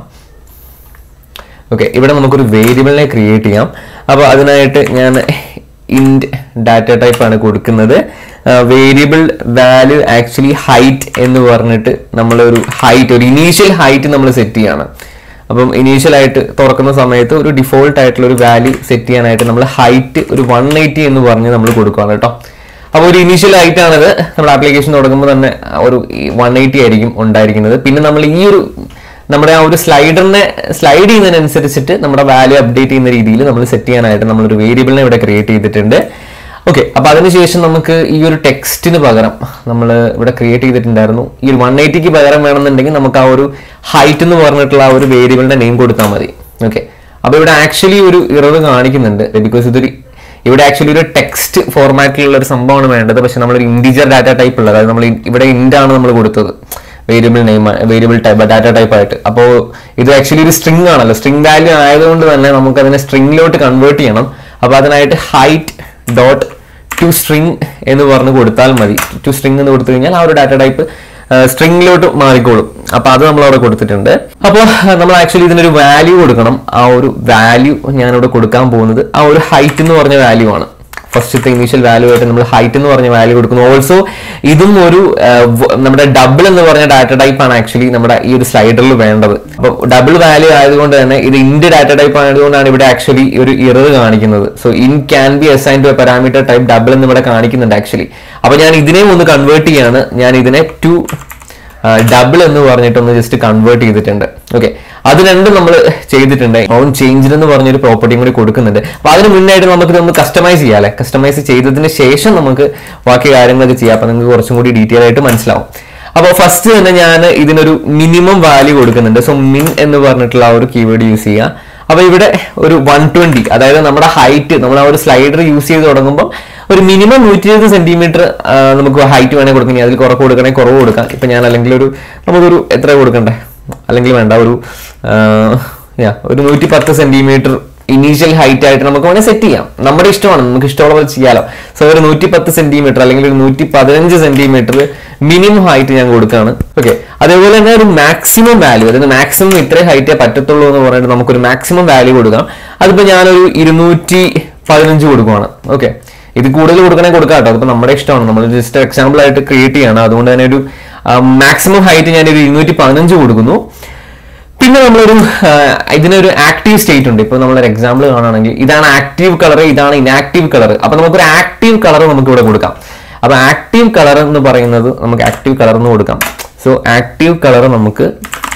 ഓക്കെ ഇവിടെ നമുക്കൊരു വേരിയബിളിനെ ക്രിയേറ്റ് ചെയ്യാം അപ്പോൾ അതിനായിട്ട് ഞാൻ ഇൻറ്റ് ഡാറ്റ ടൈപ്പ് ആണ് കൊടുക്കുന്നത് വേരിയബിൾ വാല്യൂ ആക്ച്വലി ഹൈറ്റ് എന്ന് പറഞ്ഞിട്ട് നമ്മളൊരു ഹൈറ്റ് ഒരു ഇനീഷ്യൽ ഹൈറ്റ് നമ്മൾ സെറ്റ് ചെയ്യാണ് അപ്പം ഇനീഷ്യൽ ആയിട്ട് തുറക്കുന്ന സമയത്ത് ഒരു ഡിഫോൾട്ട് ആയിട്ടുള്ള ഒരു വാല്യൂ സെറ്റ് ചെയ്യാനായിട്ട് നമ്മൾ ഹൈറ്റ് ഒരു വൺ എയ്റ്റി എന്ന് പറഞ്ഞ് നമ്മൾ കൊടുക്കുകയാണ് കേട്ടോ അപ്പോൾ ഒരു ഇനീഷ്യൽ ആയിട്ടാണത് നമ്മുടെ ആപ്ലിക്കേഷൻ തുടങ്ങുമ്പോൾ തന്നെ ഒരു വൺ എയ്റ്റി ആയിരിക്കും ഉണ്ടായിരിക്കുന്നത് പിന്നെ നമ്മൾ ഈ ഒരു നമ്മുടെ ആ ഒരു സ്ലൈഡറിനെ സ്ലൈഡ് ചെയ്യുന്നതിനനുസരിച്ചിട്ട് നമ്മുടെ വാല്യൂ അപ്ഡേറ്റ് ചെയ്യുന്ന രീതിയിൽ നമ്മൾ സെറ്റ് ചെയ്യാനായിട്ട് നമ്മളൊരു വേരിയബിളിനെ ഇവിടെ ക്രിയേറ്റ് ചെയ്തിട്ടുണ്ട് ഓക്കെ അപ്പൊ അതിനുശേഷം നമുക്ക് ഈ ഒരു ടെക്സ്റ്റിന് പകരം നമ്മൾ ഇവിടെ ക്രിയേറ്റ് ചെയ്തിട്ടുണ്ടായിരുന്നു ഈ ഒരു വൺ എയ്റ്റിക്ക് പകരം വേണമെന്നുണ്ടെങ്കിൽ നമുക്ക് ആ ഒരു ഹൈറ്റ് എന്ന് പറഞ്ഞിട്ടുള്ള ആ ഒരു വേരിയബിളിന്റെ നെയിം കൊടുത്താൽ മതി ഓക്കെ അപ്പൊ ഇവിടെ ആക്ച്വലി ഒരു ഇറവ് കാണിക്കുന്നുണ്ട് ബിക്കോസ് ഇതൊരു ഇവിടെ ആക്ച്വലി ഒരു ടെക്സ്റ്റ് ഫോർമാറ്റിലുള്ള ഒരു സംഭവമാണ് വേണ്ടത് പക്ഷെ നമ്മളൊരു ഇൻഡിജർ ഡാറ്റ ടൈപ്പ് ഉള്ളത് അതായത് നമ്മൾ ഇവിടെ ഇൻഡ് ആണ് നമ്മൾ കൊടുത്തത് variable name variable type data type ആയിട്ട് അപ്പോൾ ഇത് ആക്ച്വലി ഒരു സ്ട്രിംഗ് ആണല്ലോ സ്ട്രിംഗ് വാല്യൂ ആയതുകൊണ്ട് തന്നെ നമുക്ക് അതിനെ സ്ട്രിംഗിലോട്ട് കൺവേർട്ട് ചെയ്യണം അപ്പോൾ അതിനായിട്ട് ഹൈറ്റ് ഡോട്ട് ടു സ്ട്രിംഗ് എന്ന് പറഞ്ഞ് കൊടുത്താൽ മതി ടു സ്ട്രിംഗ് എന്ന് കൊടുത്തു കഴിഞ്ഞാൽ ആ ഒരു ഡാറ്റ ടൈപ്പ് സ്ട്രിംഗിലോട്ട് മാറിക്കോളും അപ്പൊ അത് നമ്മൾ അവിടെ കൊടുത്തിട്ടുണ്ട് അപ്പോൾ നമ്മൾ ആക്ച്വലി ഇതിനൊരു വാല്യൂ കൊടുക്കണം ആ ഒരു വാല്യൂ ഞാനിവിടെ കൊടുക്കാൻ പോകുന്നത് ആ ഒരു ഹൈറ്റ് എന്ന് പറഞ്ഞ വാല്യൂ ആണ് ഫസ്റ്റത്തെ ഇനീഷ്യൽ വാല്യൂ ആയിട്ട് നമ്മൾ ഹൈറ്റ് എന്ന് പറഞ്ഞ വാല്യൂ കൊടുക്കുന്നു ഓൾസോ ഇതും ഒരു ആ, വ- നമ്മുടെ ഡബിൾ എന്ന് പറഞ്ഞ ഡാറ്റ ടൈപ്പ് ആണ് ആക്ച്വലി നമ്മുടെ ഈ ഒരു സ്ലൈഡറിൽ വേണ്ടത് അപ്പോൾ ഡബിൾ വാല്യൂ ആയതുകൊണ്ട് തന്നെ ഇത് ഇൻഡ് ഡാറ്റ ടൈപ്പ് ആയതുകൊണ്ടാണ് ഇവിടെ ആക്ച്വലി ഒരു ഇറർ കാണിക്കുന്നത് so int can be assign to a parameter type double എന്ന് ഇവിടെ കാണിക്കുന്നുണ്ട് ആക്ച്വലി അപ്പോൾ ഞാൻ ഇതിനെ ഒന്ന് കൺവേർട്ട് ചെയ്യാണ് ഞാൻ ഇതിനെ ടു ഡബിൾ എന്ന് പറഞ്ഞിട്ട് ഒന്ന് ജസ്റ്റ് കൺവേർട്ട് ചെയ്തിട്ടുണ്ട് ഓക്കെ അത് രണ്ടും നമ്മൾ ചെയ്തിട്ടുണ്ട് ഓൺ ചേഞ്ച് എന്ന് പറഞ്ഞൊരു പ്രോപ്പർട്ടിയും കൂടി കൊടുക്കുന്നുണ്ട് അപ്പൊ അതിന് മുന്നായിട്ട് നമുക്ക് ഇതൊന്ന് കസ്റ്റമൈസ് ചെയ്യാം അല്ലെ കസ്റ്റമൈസ് ചെയ്തതിന് ശേഷം നമുക്ക് ബാക്കി കാര്യങ്ങളൊക്കെ ചെയ്യാം അപ്പൊ നിങ്ങൾക്ക് കുറച്ചും കൂടി ഡീറ്റെയിൽ ആയിട്ട് മനസ്സിലാവും അപ്പോൾ ഫസ്റ്റ് തന്നെ ഞാൻ ഇതിനൊരു മിനിമം വാല്യൂ കൊടുക്കുന്നുണ്ട് സോ മിൻ എന്ന് പറഞ്ഞിട്ടുള്ള ആ ഒരു കീവേഡ് യൂസ് ചെയ്യുക അപ്പൊ ഇവിടെ ഒരു വൺ ട്വന്റി അതായത് നമ്മുടെ ഹൈറ്റ് നമ്മൾ ആ ഒരു സ്ലൈഡർ യൂസ് ചെയ്ത് തുടങ്ങുമ്പോൾ ഒരു മിനിമം നൂറ്റി ഇരുപത് സെന്റിമീറ്റർ നമുക്ക് ഹൈറ്റ് വേണേൽ കൊടുക്കാം ഇനി അതിൽ കുറവ് കൊടുക്കണേ കുറവ് കൊടുക്കാം ഇപ്പൊ ഞാൻ അല്ലെങ്കിൽ ഒരു നമുക്കൊരു എത്ര കൊടുക്കണ്ടേ അല്ലെങ്കിൽ വേണ്ട ഒരു ആ, yeah, ഒരു നൂറ്റി പത്ത് സെന്റിമീറ്റർ ഇനീഷ്യൽ ഹൈറ്റ് ആയിട്ട് നമുക്ക് വേണേൽ സെറ്റ് ചെയ്യാം നമ്മുടെ ഇഷ്ടമാണ് നമുക്ക് ഇഷ്ടമുള്ള പോലെ ചെയ്യാലോ സോ ഒരു നൂറ്റി പത്ത് സെന്റിമീറ്റർ അല്ലെങ്കിൽ ഒരു നൂറ്റി പതിനഞ്ച് സെന്റിമീറ്റർ മിനിമം ഹൈറ്റ് ഞാൻ കൊടുക്കുകയാണ് ഓക്കെ അതേപോലെ തന്നെ ഒരു മാക്സിമം വാല്യൂ അതായത് മാക്സിമം ഇത്രയും ഹൈറ്റേ പറ്റത്തുള്ളൂ എന്ന് പറഞ്ഞിട്ട് നമുക്കൊരു മാക്സിമം വാല്യൂ കൊടുക്കാം അതിപ്പോ ഞാനൊരു ഇരുന്നൂറ്റി പതിനഞ്ച് കൊടുക്കുവാണ് ഓക്കെ ഇത് കൂടുതൽ കൊടുക്കണേ കൊടുക്കാം കേട്ടോ അതിപ്പോ നമ്മുടെ ഇഷ്ടമാണ് നമ്മൾ ജസ്റ്റ് എക്സാമ്പിൾ ആയിട്ട് ക്രിയേറ്റ് ചെയ്യാണ് അതുകൊണ്ട് തന്നെ ഒരു മാക്സിമം ഹൈറ്റ് ഞാൻ ഒരു ഇരുന്നൂറ്റി പതിനഞ്ച് കൊടുക്കുന്നു പിന്നെ നമ്മളൊരു ആ, ഇതിനൊരു ആക്റ്റീവ് സ്റ്റേറ്റ് ഉണ്ട് ഇപ്പൊ നമ്മളൊരു എക്സാമ്പിൾ കാണുകയാണെങ്കിൽ ഇതാണ് ആക്റ്റീവ് കളർ ഇതാണ് ഇനാക്റ്റീവ് കളർ അപ്പൊ നമുക്കൊരു ആക്റ്റീവ് കളർ നമുക്ക് ഇവിടെ കൊടുക്കാം അപ്പൊ ആക്റ്റീവ് കളർ എന്ന് പറയുന്നത് നമുക്ക് ആക്റ്റീവ് കളർ എന്ന് കൊടുക്കാം സോ ആക്റ്റീവ് കളർ നമുക്ക്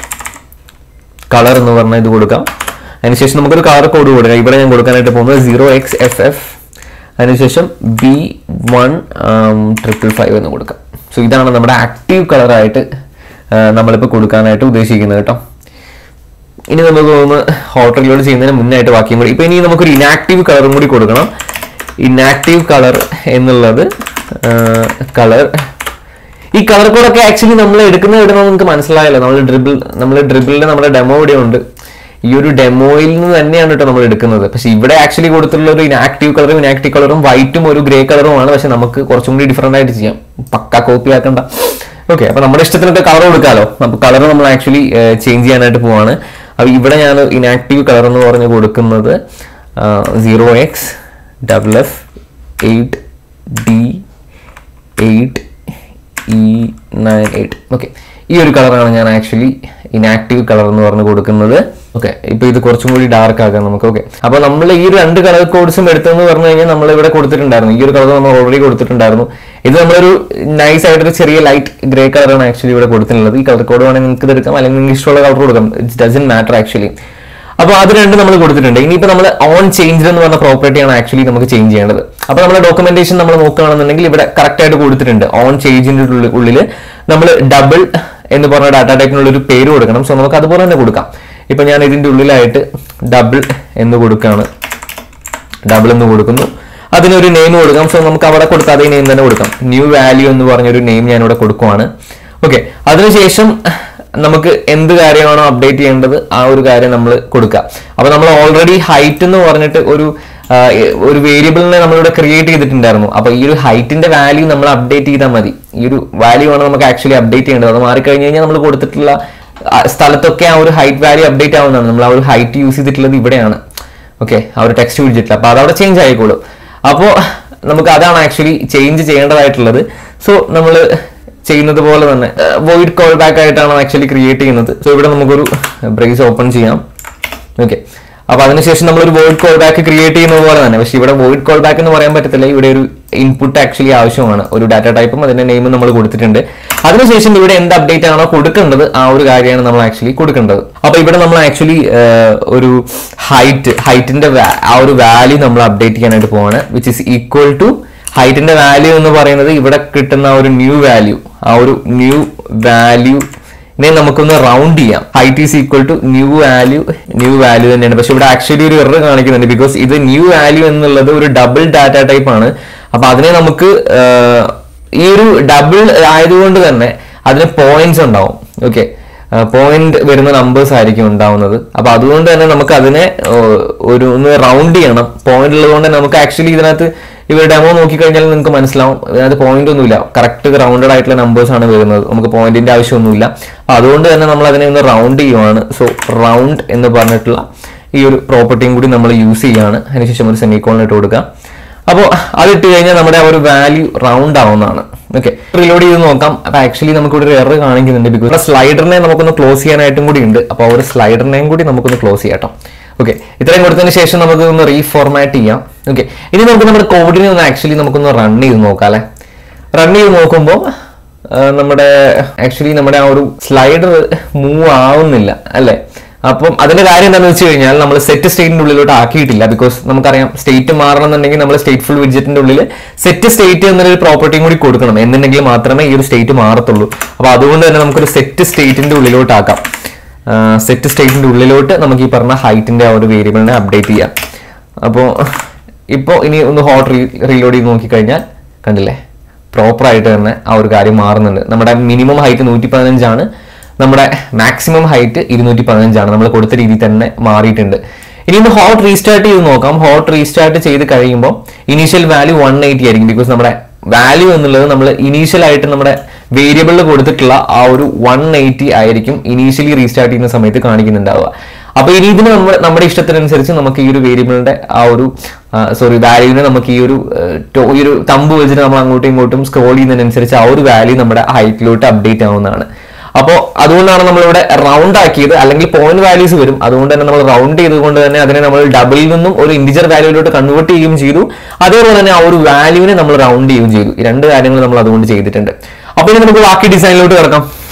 കളർ എന്ന് പറഞ്ഞാൽ ഇത് കൊടുക്കാം അതിനുശേഷം നമുക്കൊരു കളർ കോഡ് കൊടുക്കാം ഇവിടെ ഞാൻ കൊടുക്കാനായിട്ട് പോകുന്നത് സീറോ എക്സ് എഫ് എഫ് അതിനുശേഷം ബി വൺ ട്രിപ്പിൾ ഫൈവ് എന്ന് കൊടുക്കാം സോ ഇതാണ് നമ്മുടെ ആക്റ്റീവ് കളറായിട്ട് നമ്മളിപ്പോൾ കൊടുക്കാനായിട്ട് ഉദ്ദേശിക്കുന്നത് കേട്ടോ ഇനി നമുക്ക് ഒന്ന് ഹോട്ട് റിലോഡ് ചെയ്യുന്നതിന് മുന്നായിട്ട് ബാക്കിയും കൂടി ഇപ്പൊ ഇനി നമുക്കൊരു ഇനാക്റ്റീവ് കളറും കൂടി കൊടുക്കണം ഇനാക്റ്റീവ് കളർ എന്നുള്ളത് കളർ ഈ കളർ കോഡൊക്കെ ആക്ച്വലി നമ്മൾ എടുക്കുന്ന ഇടുന്നത് നിങ്ങൾക്ക് മനസ്സിലായല്ലോ നമ്മൾ ഡ്രിബിൾ നമ്മൾ ഡ്രിബിളിന്റെ നമ്മുടെ ഡെമോ ഇവിടെ ഉണ്ട് ഈ ഒരു ഡെമോയിൽ നിന്ന് തന്നെയാണ് കേട്ടോ നമ്മൾ എടുക്കുന്നത് പക്ഷെ ഇവിടെ ആക്ച്വലി കൊടുത്തിട്ടുള്ള ഒരു ഇനാക്റ്റീവ് കളറും ഇനാക്റ്റീവ് കളറും വൈറ്റും ഒരു ഗ്രേ കളറുമാണ് പക്ഷെ നമുക്ക് കുറച്ചും കൂടി ഡിഫറെന്റ് ആയിട്ട് ചെയ്യാം പക്ക കോപ്പി ആക്കണ്ട ഓക്കെ അപ്പൊ നമ്മുടെ ഇഷ്ടത്തിനൊക്കെ കളർ കൊടുക്കാമല്ലോ അപ്പൊ കളർ നമ്മൾ ആക്ച്വലി ചേഞ്ച് ചെയ്യാനായിട്ട് പോവാണ് അപ്പൊ ഇവിടെ ഞാൻ ഇനാക്റ്റീവ് കളർ എന്ന് പറഞ്ഞ് കൊടുക്കുന്നത് zero x double f eight d eight e nine eight okay ഈ ഒരു കളറാണ് ഞാൻ ആക്ച്വലി ഇനാക്റ്റീവ് കളർ എന്ന് പറഞ്ഞ് കൊടുക്കുന്നത് ഓക്കെ ഇപ്പൊ ഇത് കുറച്ചും കൂടി ഡാർക്ക് ആക്കാം നമുക്ക് ഓക്കെ അപ്പൊ നമ്മൾ ഈ രണ്ട് കളർ കോഡ്സും എടുത്തെന്ന് പറഞ്ഞു കഴിഞ്ഞാൽ നമ്മൾ ഇവിടെ കൊടുത്തിട്ടുണ്ടായിരുന്നു ഈ ഒരു കളർ നമ്മൾ ഓൾറെഡി കൊടുത്തിട്ടുണ്ടായിരുന്നു ഇത് നമ്മളൊരു നൈസ് ആയിട്ടൊരു ചെറിയ ലൈറ്റ് ഗ്രേ കളറാണ് ആക്ച്വലി ഇവിടെ കൊടുത്തിട്ടുള്ളത് ഈ കളർ കോഡ് വേണമെങ്കിൽ നിങ്ങൾക്ക് ഇത് എടുക്കാം അല്ലെങ്കിൽ നിങ്ങൾക്ക് ഇഷ്ടമുള്ള കളർ കൊടുക്കാം ഇറ്റ് ഡസൻ മാറ്റർ ആക്ച്വലി അപ്പൊ അത് രണ്ടും നമ്മൾ കൊടുത്തിട്ടുണ്ട് ഇനിയിപ്പോ നമ്മൾ ഓൺ ചേഞ്ച് എന്ന് പറഞ്ഞ പ്രോപ്പർട്ടിയാണ് ആക്ച്വലി നമുക്ക് ചേഞ്ച് ചെയ്യേണ്ടത് അപ്പൊ നമ്മുടെ ഡോക്യുമെന്റേഷൻ നമ്മൾ നോക്കുകയാണെന്നുണ്ടെങ്കിൽ ഇവിടെ കറക്റ്റ് ആയിട്ട് കൊടുത്തിട്ടുണ്ട് ഓൺ ചേഞ്ചിന്റെ ഉള്ളിൽ നമ്മൾ ഡബിൾ എന്ന് പറഞ്ഞ ഡാറ്റ ടൈപ്പിനുള്ള ഒരു പേര് കൊടുക്കണം സോ നമുക്ക് അതുപോലെ തന്നെ കൊടുക്കാം ഇപ്പൊ ഞാൻ ഇതിന്റെ ഉള്ളിലായിട്ട് ഡബിൾ എന്ന് കൊടുക്കുകയാണ് ഡബിൾ എന്ന് കൊടുക്കുന്നു അതിനൊരു നെയിം കൊടുക്കാം സോ നമുക്ക് അവിടെ കൊടുത്ത അതേ നെയിം തന്നെ കൊടുക്കാം ന്യൂ വാല്യൂ എന്ന് പറഞ്ഞൊരു നെയിം ഞാൻ ഇവിടെ കൊടുക്കുവാണ് ഓക്കെ അതിനുശേഷം നമുക്ക് എന്ത് കാര്യമാണോ അപ്ഡേറ്റ് ചെയ്യേണ്ടത് ആ ഒരു കാര്യം നമ്മൾ കൊടുക്കുക അപ്പൊ നമ്മൾ ഓൾറെഡി ഹൈറ്റ് എന്ന് പറഞ്ഞിട്ട് ഒരു ആ, ഒരു വേരിയബിളിനെ നമ്മളിവിടെ ക്രിയേറ്റ് ചെയ്തിട്ടുണ്ടായിരുന്നു അപ്പൊ ഈ ഒരു ഹൈറ്റിന്റെ വാല്യൂ നമ്മൾ അപ്ഡേറ്റ് ചെയ്താൽ മതി ഈ ഒരു വാല്യൂ ആണ് നമുക്ക് ആക്ച്വലി അപ്ഡേറ്റ് ചെയ്യേണ്ടത് അത് മാറിക്കഴിഞ്ഞ് കഴിഞ്ഞാൽ നമ്മൾ കൊടുത്തിട്ടുള്ള ആ, സ്ഥലത്തൊക്കെ ആ ഒരു ഹൈറ്റ് വാല്യൂ അപ്ഡേറ്റ് ആവുന്നതാണ് നമ്മൾ ആ ഒരു ഹൈറ്റ് യൂസ് ചെയ്തിട്ടുള്ളത് ഇവിടെയാണ് ഓക്കെ ആ ഒരു ടെക്സ്റ്റ് പിടിച്ചിട്ടില്ല അപ്പൊ അതവിടെ ചേഞ്ച് ആയിക്കോളും അപ്പോൾ നമുക്ക് അതാണ് ആക്ച്വലി ചേഞ്ച് ചെയ്യേണ്ടതായിട്ടുള്ളത് സോ നമ്മൾ ചെയ്യുന്നത് പോലെ തന്നെ വോയിഡ് കോൾ ബാക്ക് ആയിട്ടാണ് ആക്ച്വലി ക്രിയേറ്റ് ചെയ്യുന്നത് സോ ഇവിടെ നമുക്കൊരു ബ്രേസ് ഓപ്പൺ ചെയ്യാം ഓക്കെ അപ്പൊ അതിനുശേഷം നമ്മളൊരു വോയിഡ് കോൾ ബാക്ക് ക്രിയേറ്റ് ചെയ്യുന്നത് പോലെ തന്നെ പക്ഷെ ഇവിടെ വോയിഡ് കോൾ ബാക്ക് എന്ന് പറയാൻ പറ്റത്തില്ല ഇവിടെ ഒരു ഇൻപുട്ട് ആക്ച്വലി ആവശ്യമാണ് ഒരു ഡാറ്റ ടൈപ്പും അതിന്റെ നെയിമും നമ്മൾ കൊടുത്തിട്ടുണ്ട് അതിനുശേഷം ഇവിടെ എന്ത് അപ്ഡേറ്റ് ആണോ കൊടുക്കേണ്ടത് ആ ഒരു കാര്യമാണ് നമ്മൾ ആക്ച്വലി കൊടുക്കേണ്ടത് അപ്പൊ ഇവിടെ നമ്മൾ ആക്ച്വലി ഒരു ഹൈറ്റ് ഹൈറ്റിന്റെ ആ ഒരു വാല്യൂ നമ്മൾ അപ്ഡേറ്റ് ചെയ്യാനായിട്ട് പോവാണ് വിച്ച് ഇസ് ഈക്വൽ ടു ഹൈറ്റിന്റെ വാല്യൂ എന്ന് പറയുന്നത് ഇവിടെ കിട്ടുന്ന ആ ഒരു ന്യൂ വാല്യൂ ആ ഒരു ന്യൂ വാല്യൂ ഇതിനെ നമുക്കൊന്ന് റൗണ്ട് ചെയ്യാം height is equal to new value new value തന്നെയാണ് പക്ഷെ ഇവിടെ ആക്ച്വലി ഒരു എറർ കാണിക്കുന്നുണ്ട് ബിക്കോസ് ഇത് ന്യൂ വാല്യൂ എന്നുള്ളത് ഒരു ഡബിൾ ഡാറ്റ ടൈപ്പ് ആണ് അപ്പൊ അതിനെ നമുക്ക് ആഹ്, ഈ ഒരു ഡബിൾ ആയതുകൊണ്ട് തന്നെ അതിന് പോയിന്റ്സ് ഉണ്ടാവും ഓക്കെ പോയിന്റ് വരുന്ന നമ്പേഴ്സ് ആയിരിക്കും ഉണ്ടാവുന്നത് അപ്പൊ അതുകൊണ്ട് തന്നെ നമുക്ക് അതിനെ ആഹ്, ഒരു ഒന്ന് റൗണ്ട് ചെയ്യണം പോയിന്റ് ഉള്ളതുകൊണ്ട് തന്നെ നമുക്ക് ആക്ച്വലി ഇതിനകത്ത് ഇവർ ഡെമോ നോക്കിക്കഴിഞ്ഞാൽ നിങ്ങൾക്ക് മനസ്സിലാവും ഇതിനകത്ത് പോയിന്റ് ഒന്നുമില്ല കറക്റ്റ് റൗണ്ടഡ് ആയിട്ടുള്ള നമ്പേഴ്സ് ആണ് വരുന്നത് നമുക്ക് പോയിന്റിന്റെ ആവശ്യമൊന്നുമില്ല അപ്പൊ അതുകൊണ്ട് തന്നെ നമ്മൾ അതിനെ ഒന്ന് റൗണ്ട് ചെയ്യുവാണ് സോ റൗണ്ട് എന്ന് പറഞ്ഞിട്ടുള്ള ഈ ഒരു പ്രോപ്പർട്ടിയും കൂടി നമ്മൾ യൂസ് ചെയ്യാണ് അതിനുശേഷം ഒരു സെമിക്കോളിന് ഇട്ട് കൊടുക്കുക അപ്പോൾ അത് ഇട്ട് കഴിഞ്ഞാൽ നമ്മുടെ ആ ഒരു വാല്യൂ റൗണ്ട് ആവുന്നതാണ് ഓക്കെ റീലോഡ് ചെയ്ത് നോക്കാം അപ്പൊ ആക്ച്വലി നമുക്ക് ഇവിടെ ഒരു എറർ കാണിക്കുന്നുണ്ട് ബിക്കോസ് സ്ലൈഡറിനെ നമുക്കൊന്ന് ക്ലോസ് ചെയ്യാനായിട്ടും കൂടി ഉണ്ട് അപ്പോൾ ആ ഒരു സ്ലൈഡറിനെയും കൂടി നമുക്കൊന്ന് ക്ലോസ് ചെയ്യാം കേട്ടോ ഓക്കെ ഇത്രയും കൊടുത്തതിന് ശേഷം നമുക്ക് ഒന്ന് റീഫോർമാറ്റ് ചെയ്യാം ഓക്കെ ഇനി നമുക്ക് നമ്മുടെ കോഡിനെ ഒന്ന് ആക്ച്വലി നമുക്കൊന്ന് റൺ ചെയ്ത് നോക്കാം അല്ലേ റൺ ചെയ്ത് നോക്കുമ്പോൾ നമ്മുടെ ആക്ച്വലി നമ്മുടെ ആ ഒരു സ്ലൈഡർ മൂവ് ആവുന്നില്ല അല്ലേ അപ്പം അതിന്റെ കാര്യം എന്താണെന്ന് വെച്ച് കഴിഞ്ഞാൽ നമ്മൾ സെറ്റ് സ്റ്റേറ്റിന്റെ ഉള്ളിലോട്ട് ആക്കിയിട്ടില്ല ബിക്കോസ് നമുക്കറിയാം സ്റ്റേറ്റ് മാറണം എന്നുണ്ടെങ്കിൽ നമ്മൾ സ്റ്റേറ്റ്ഫുൾ വിഡ്ജറ്റിന്റെ ഉള്ളിൽ സെറ്റ് സ്റ്റേറ്റ് എന്നൊരു പ്രോപ്പർട്ടിയും കൂടി കൊടുക്കണം എന്നുണ്ടെങ്കിൽ മാത്രമേ ഈ ഒരു സ്റ്റേറ്റ് മാറത്തുള്ളൂ അപ്പോൾ അതുകൊണ്ട് തന്നെ നമുക്കൊരു സെറ്റ് സ്റ്റേറ്റിന്റെ ഉള്ളിലോട്ട് ആക്കാം സെറ്റ് സ്റ്റേറ്റിന്റെ ഉള്ളിലോട്ട് നമുക്ക് ഈ പറഞ്ഞ ഹൈറ്റിന്റെ ആ ഒരു വേരിയബിളിനെ അപ്ഡേറ്റ് ചെയ്യാം അപ്പോൾ ഇപ്പോൾ ഇനി ഒന്ന് ഹോട്ട് റീ റീലോഡ് ചെയ്ത് നോക്കിക്കഴിഞ്ഞാൽ കണ്ടില്ലേ പ്രോപ്പർ ആയിട്ട് തന്നെ ആ ഒരു കാര്യം മാറുന്നുണ്ട് നമ്മുടെ മിനിമം ഹൈറ്റ് നൂറ്റി പതിനഞ്ചാണ് നമ്മുടെ മാക്സിമം ഹൈറ്റ് ഇരുന്നൂറ്റി പതിനഞ്ചാണ് നമ്മൾ കൊടുത്ത രീതിയിൽ തന്നെ മാറിയിട്ടുണ്ട് ഇനി ഒന്ന് ഹോട്ട് റീസ്റ്റാർട്ട് ചെയ്ത് നോക്കാം ഹോട്ട് റീസ്റ്റാർട്ട് ചെയ്ത് കഴിയുമ്പോൾ ഇനീഷ്യൽ വാല്യൂ വൺ എയ്റ്റി ആയിരിക്കും ബിക്കോസ് നമ്മുടെ വാല്യൂ എന്നുള്ളത് നമ്മൾ ഇനീഷ്യൽ ആയിട്ട് നമ്മുടെ വേരിയബിളിൽ കൊടുത്തിട്ടുള്ള ആ ഒരു വൺ എയ്റ്റി ആയിരിക്കും ഇനീഷ്യലി റീസ്റ്റാർട്ട് ചെയ്യുന്ന സമയത്ത് കാണിക്കുന്നുണ്ടാവുക അപ്പൊ ഇനി ഇതിന് നമ്മൾ നമ്മുടെ ഇഷ്ടത്തിനനുസരിച്ച് നമുക്ക് ഈ ഒരു വേരിയബിളിന്റെ ആ ഒരു സോറി വാല്യൂവിനെ നമുക്ക് ഈ ഒരു ആ, ടോ- ഈ ഒരു തമ്പ് വെച്ചിട്ട് നമ്മൾ അങ്ങോട്ടും ഇങ്ങോട്ടും സ്ക്രോൾ ചെയ്യുന്നതിനനുസരിച്ച് ആ ഒരു വാല്യൂ നമ്മുടെ ഹൈറ്റിലോട്ട് അപ്ഡേറ്റ് ആവുന്നതാണ് അപ്പോൾ അതുകൊണ്ടാണ് നമ്മളിവിടെ റൗണ്ട് ആക്കിയത് അല്ലെങ്കിൽ പോയിന്റ് വാല്യൂസ് വരും അതുകൊണ്ട് തന്നെ നമ്മൾ റൗണ്ട് ചെയ്തുകൊണ്ട് തന്നെ അതിനെ നമ്മൾ ഡബിളിൽ നിന്നും ഒരു ഇൻഡിജർ വാല്യൂയിലോട്ട് കൺവേർട്ട് ചെയ്യുകയും ചെയ്തു അതേപോലെ തന്നെ ആ ഒരു വാല്യൂവിനെ നമ്മൾ റൗണ്ട് ചെയ്യുകയും ചെയ്തു ഈ രണ്ട് കാര്യങ്ങൾ നമ്മൾ അതുകൊണ്ട് ചെയ്തിട്ടുണ്ട് അപ്പോൾ ഇനി നമുക്ക് ബാക്കി ഡിസൈനിലോട്ട് കിടക്കാം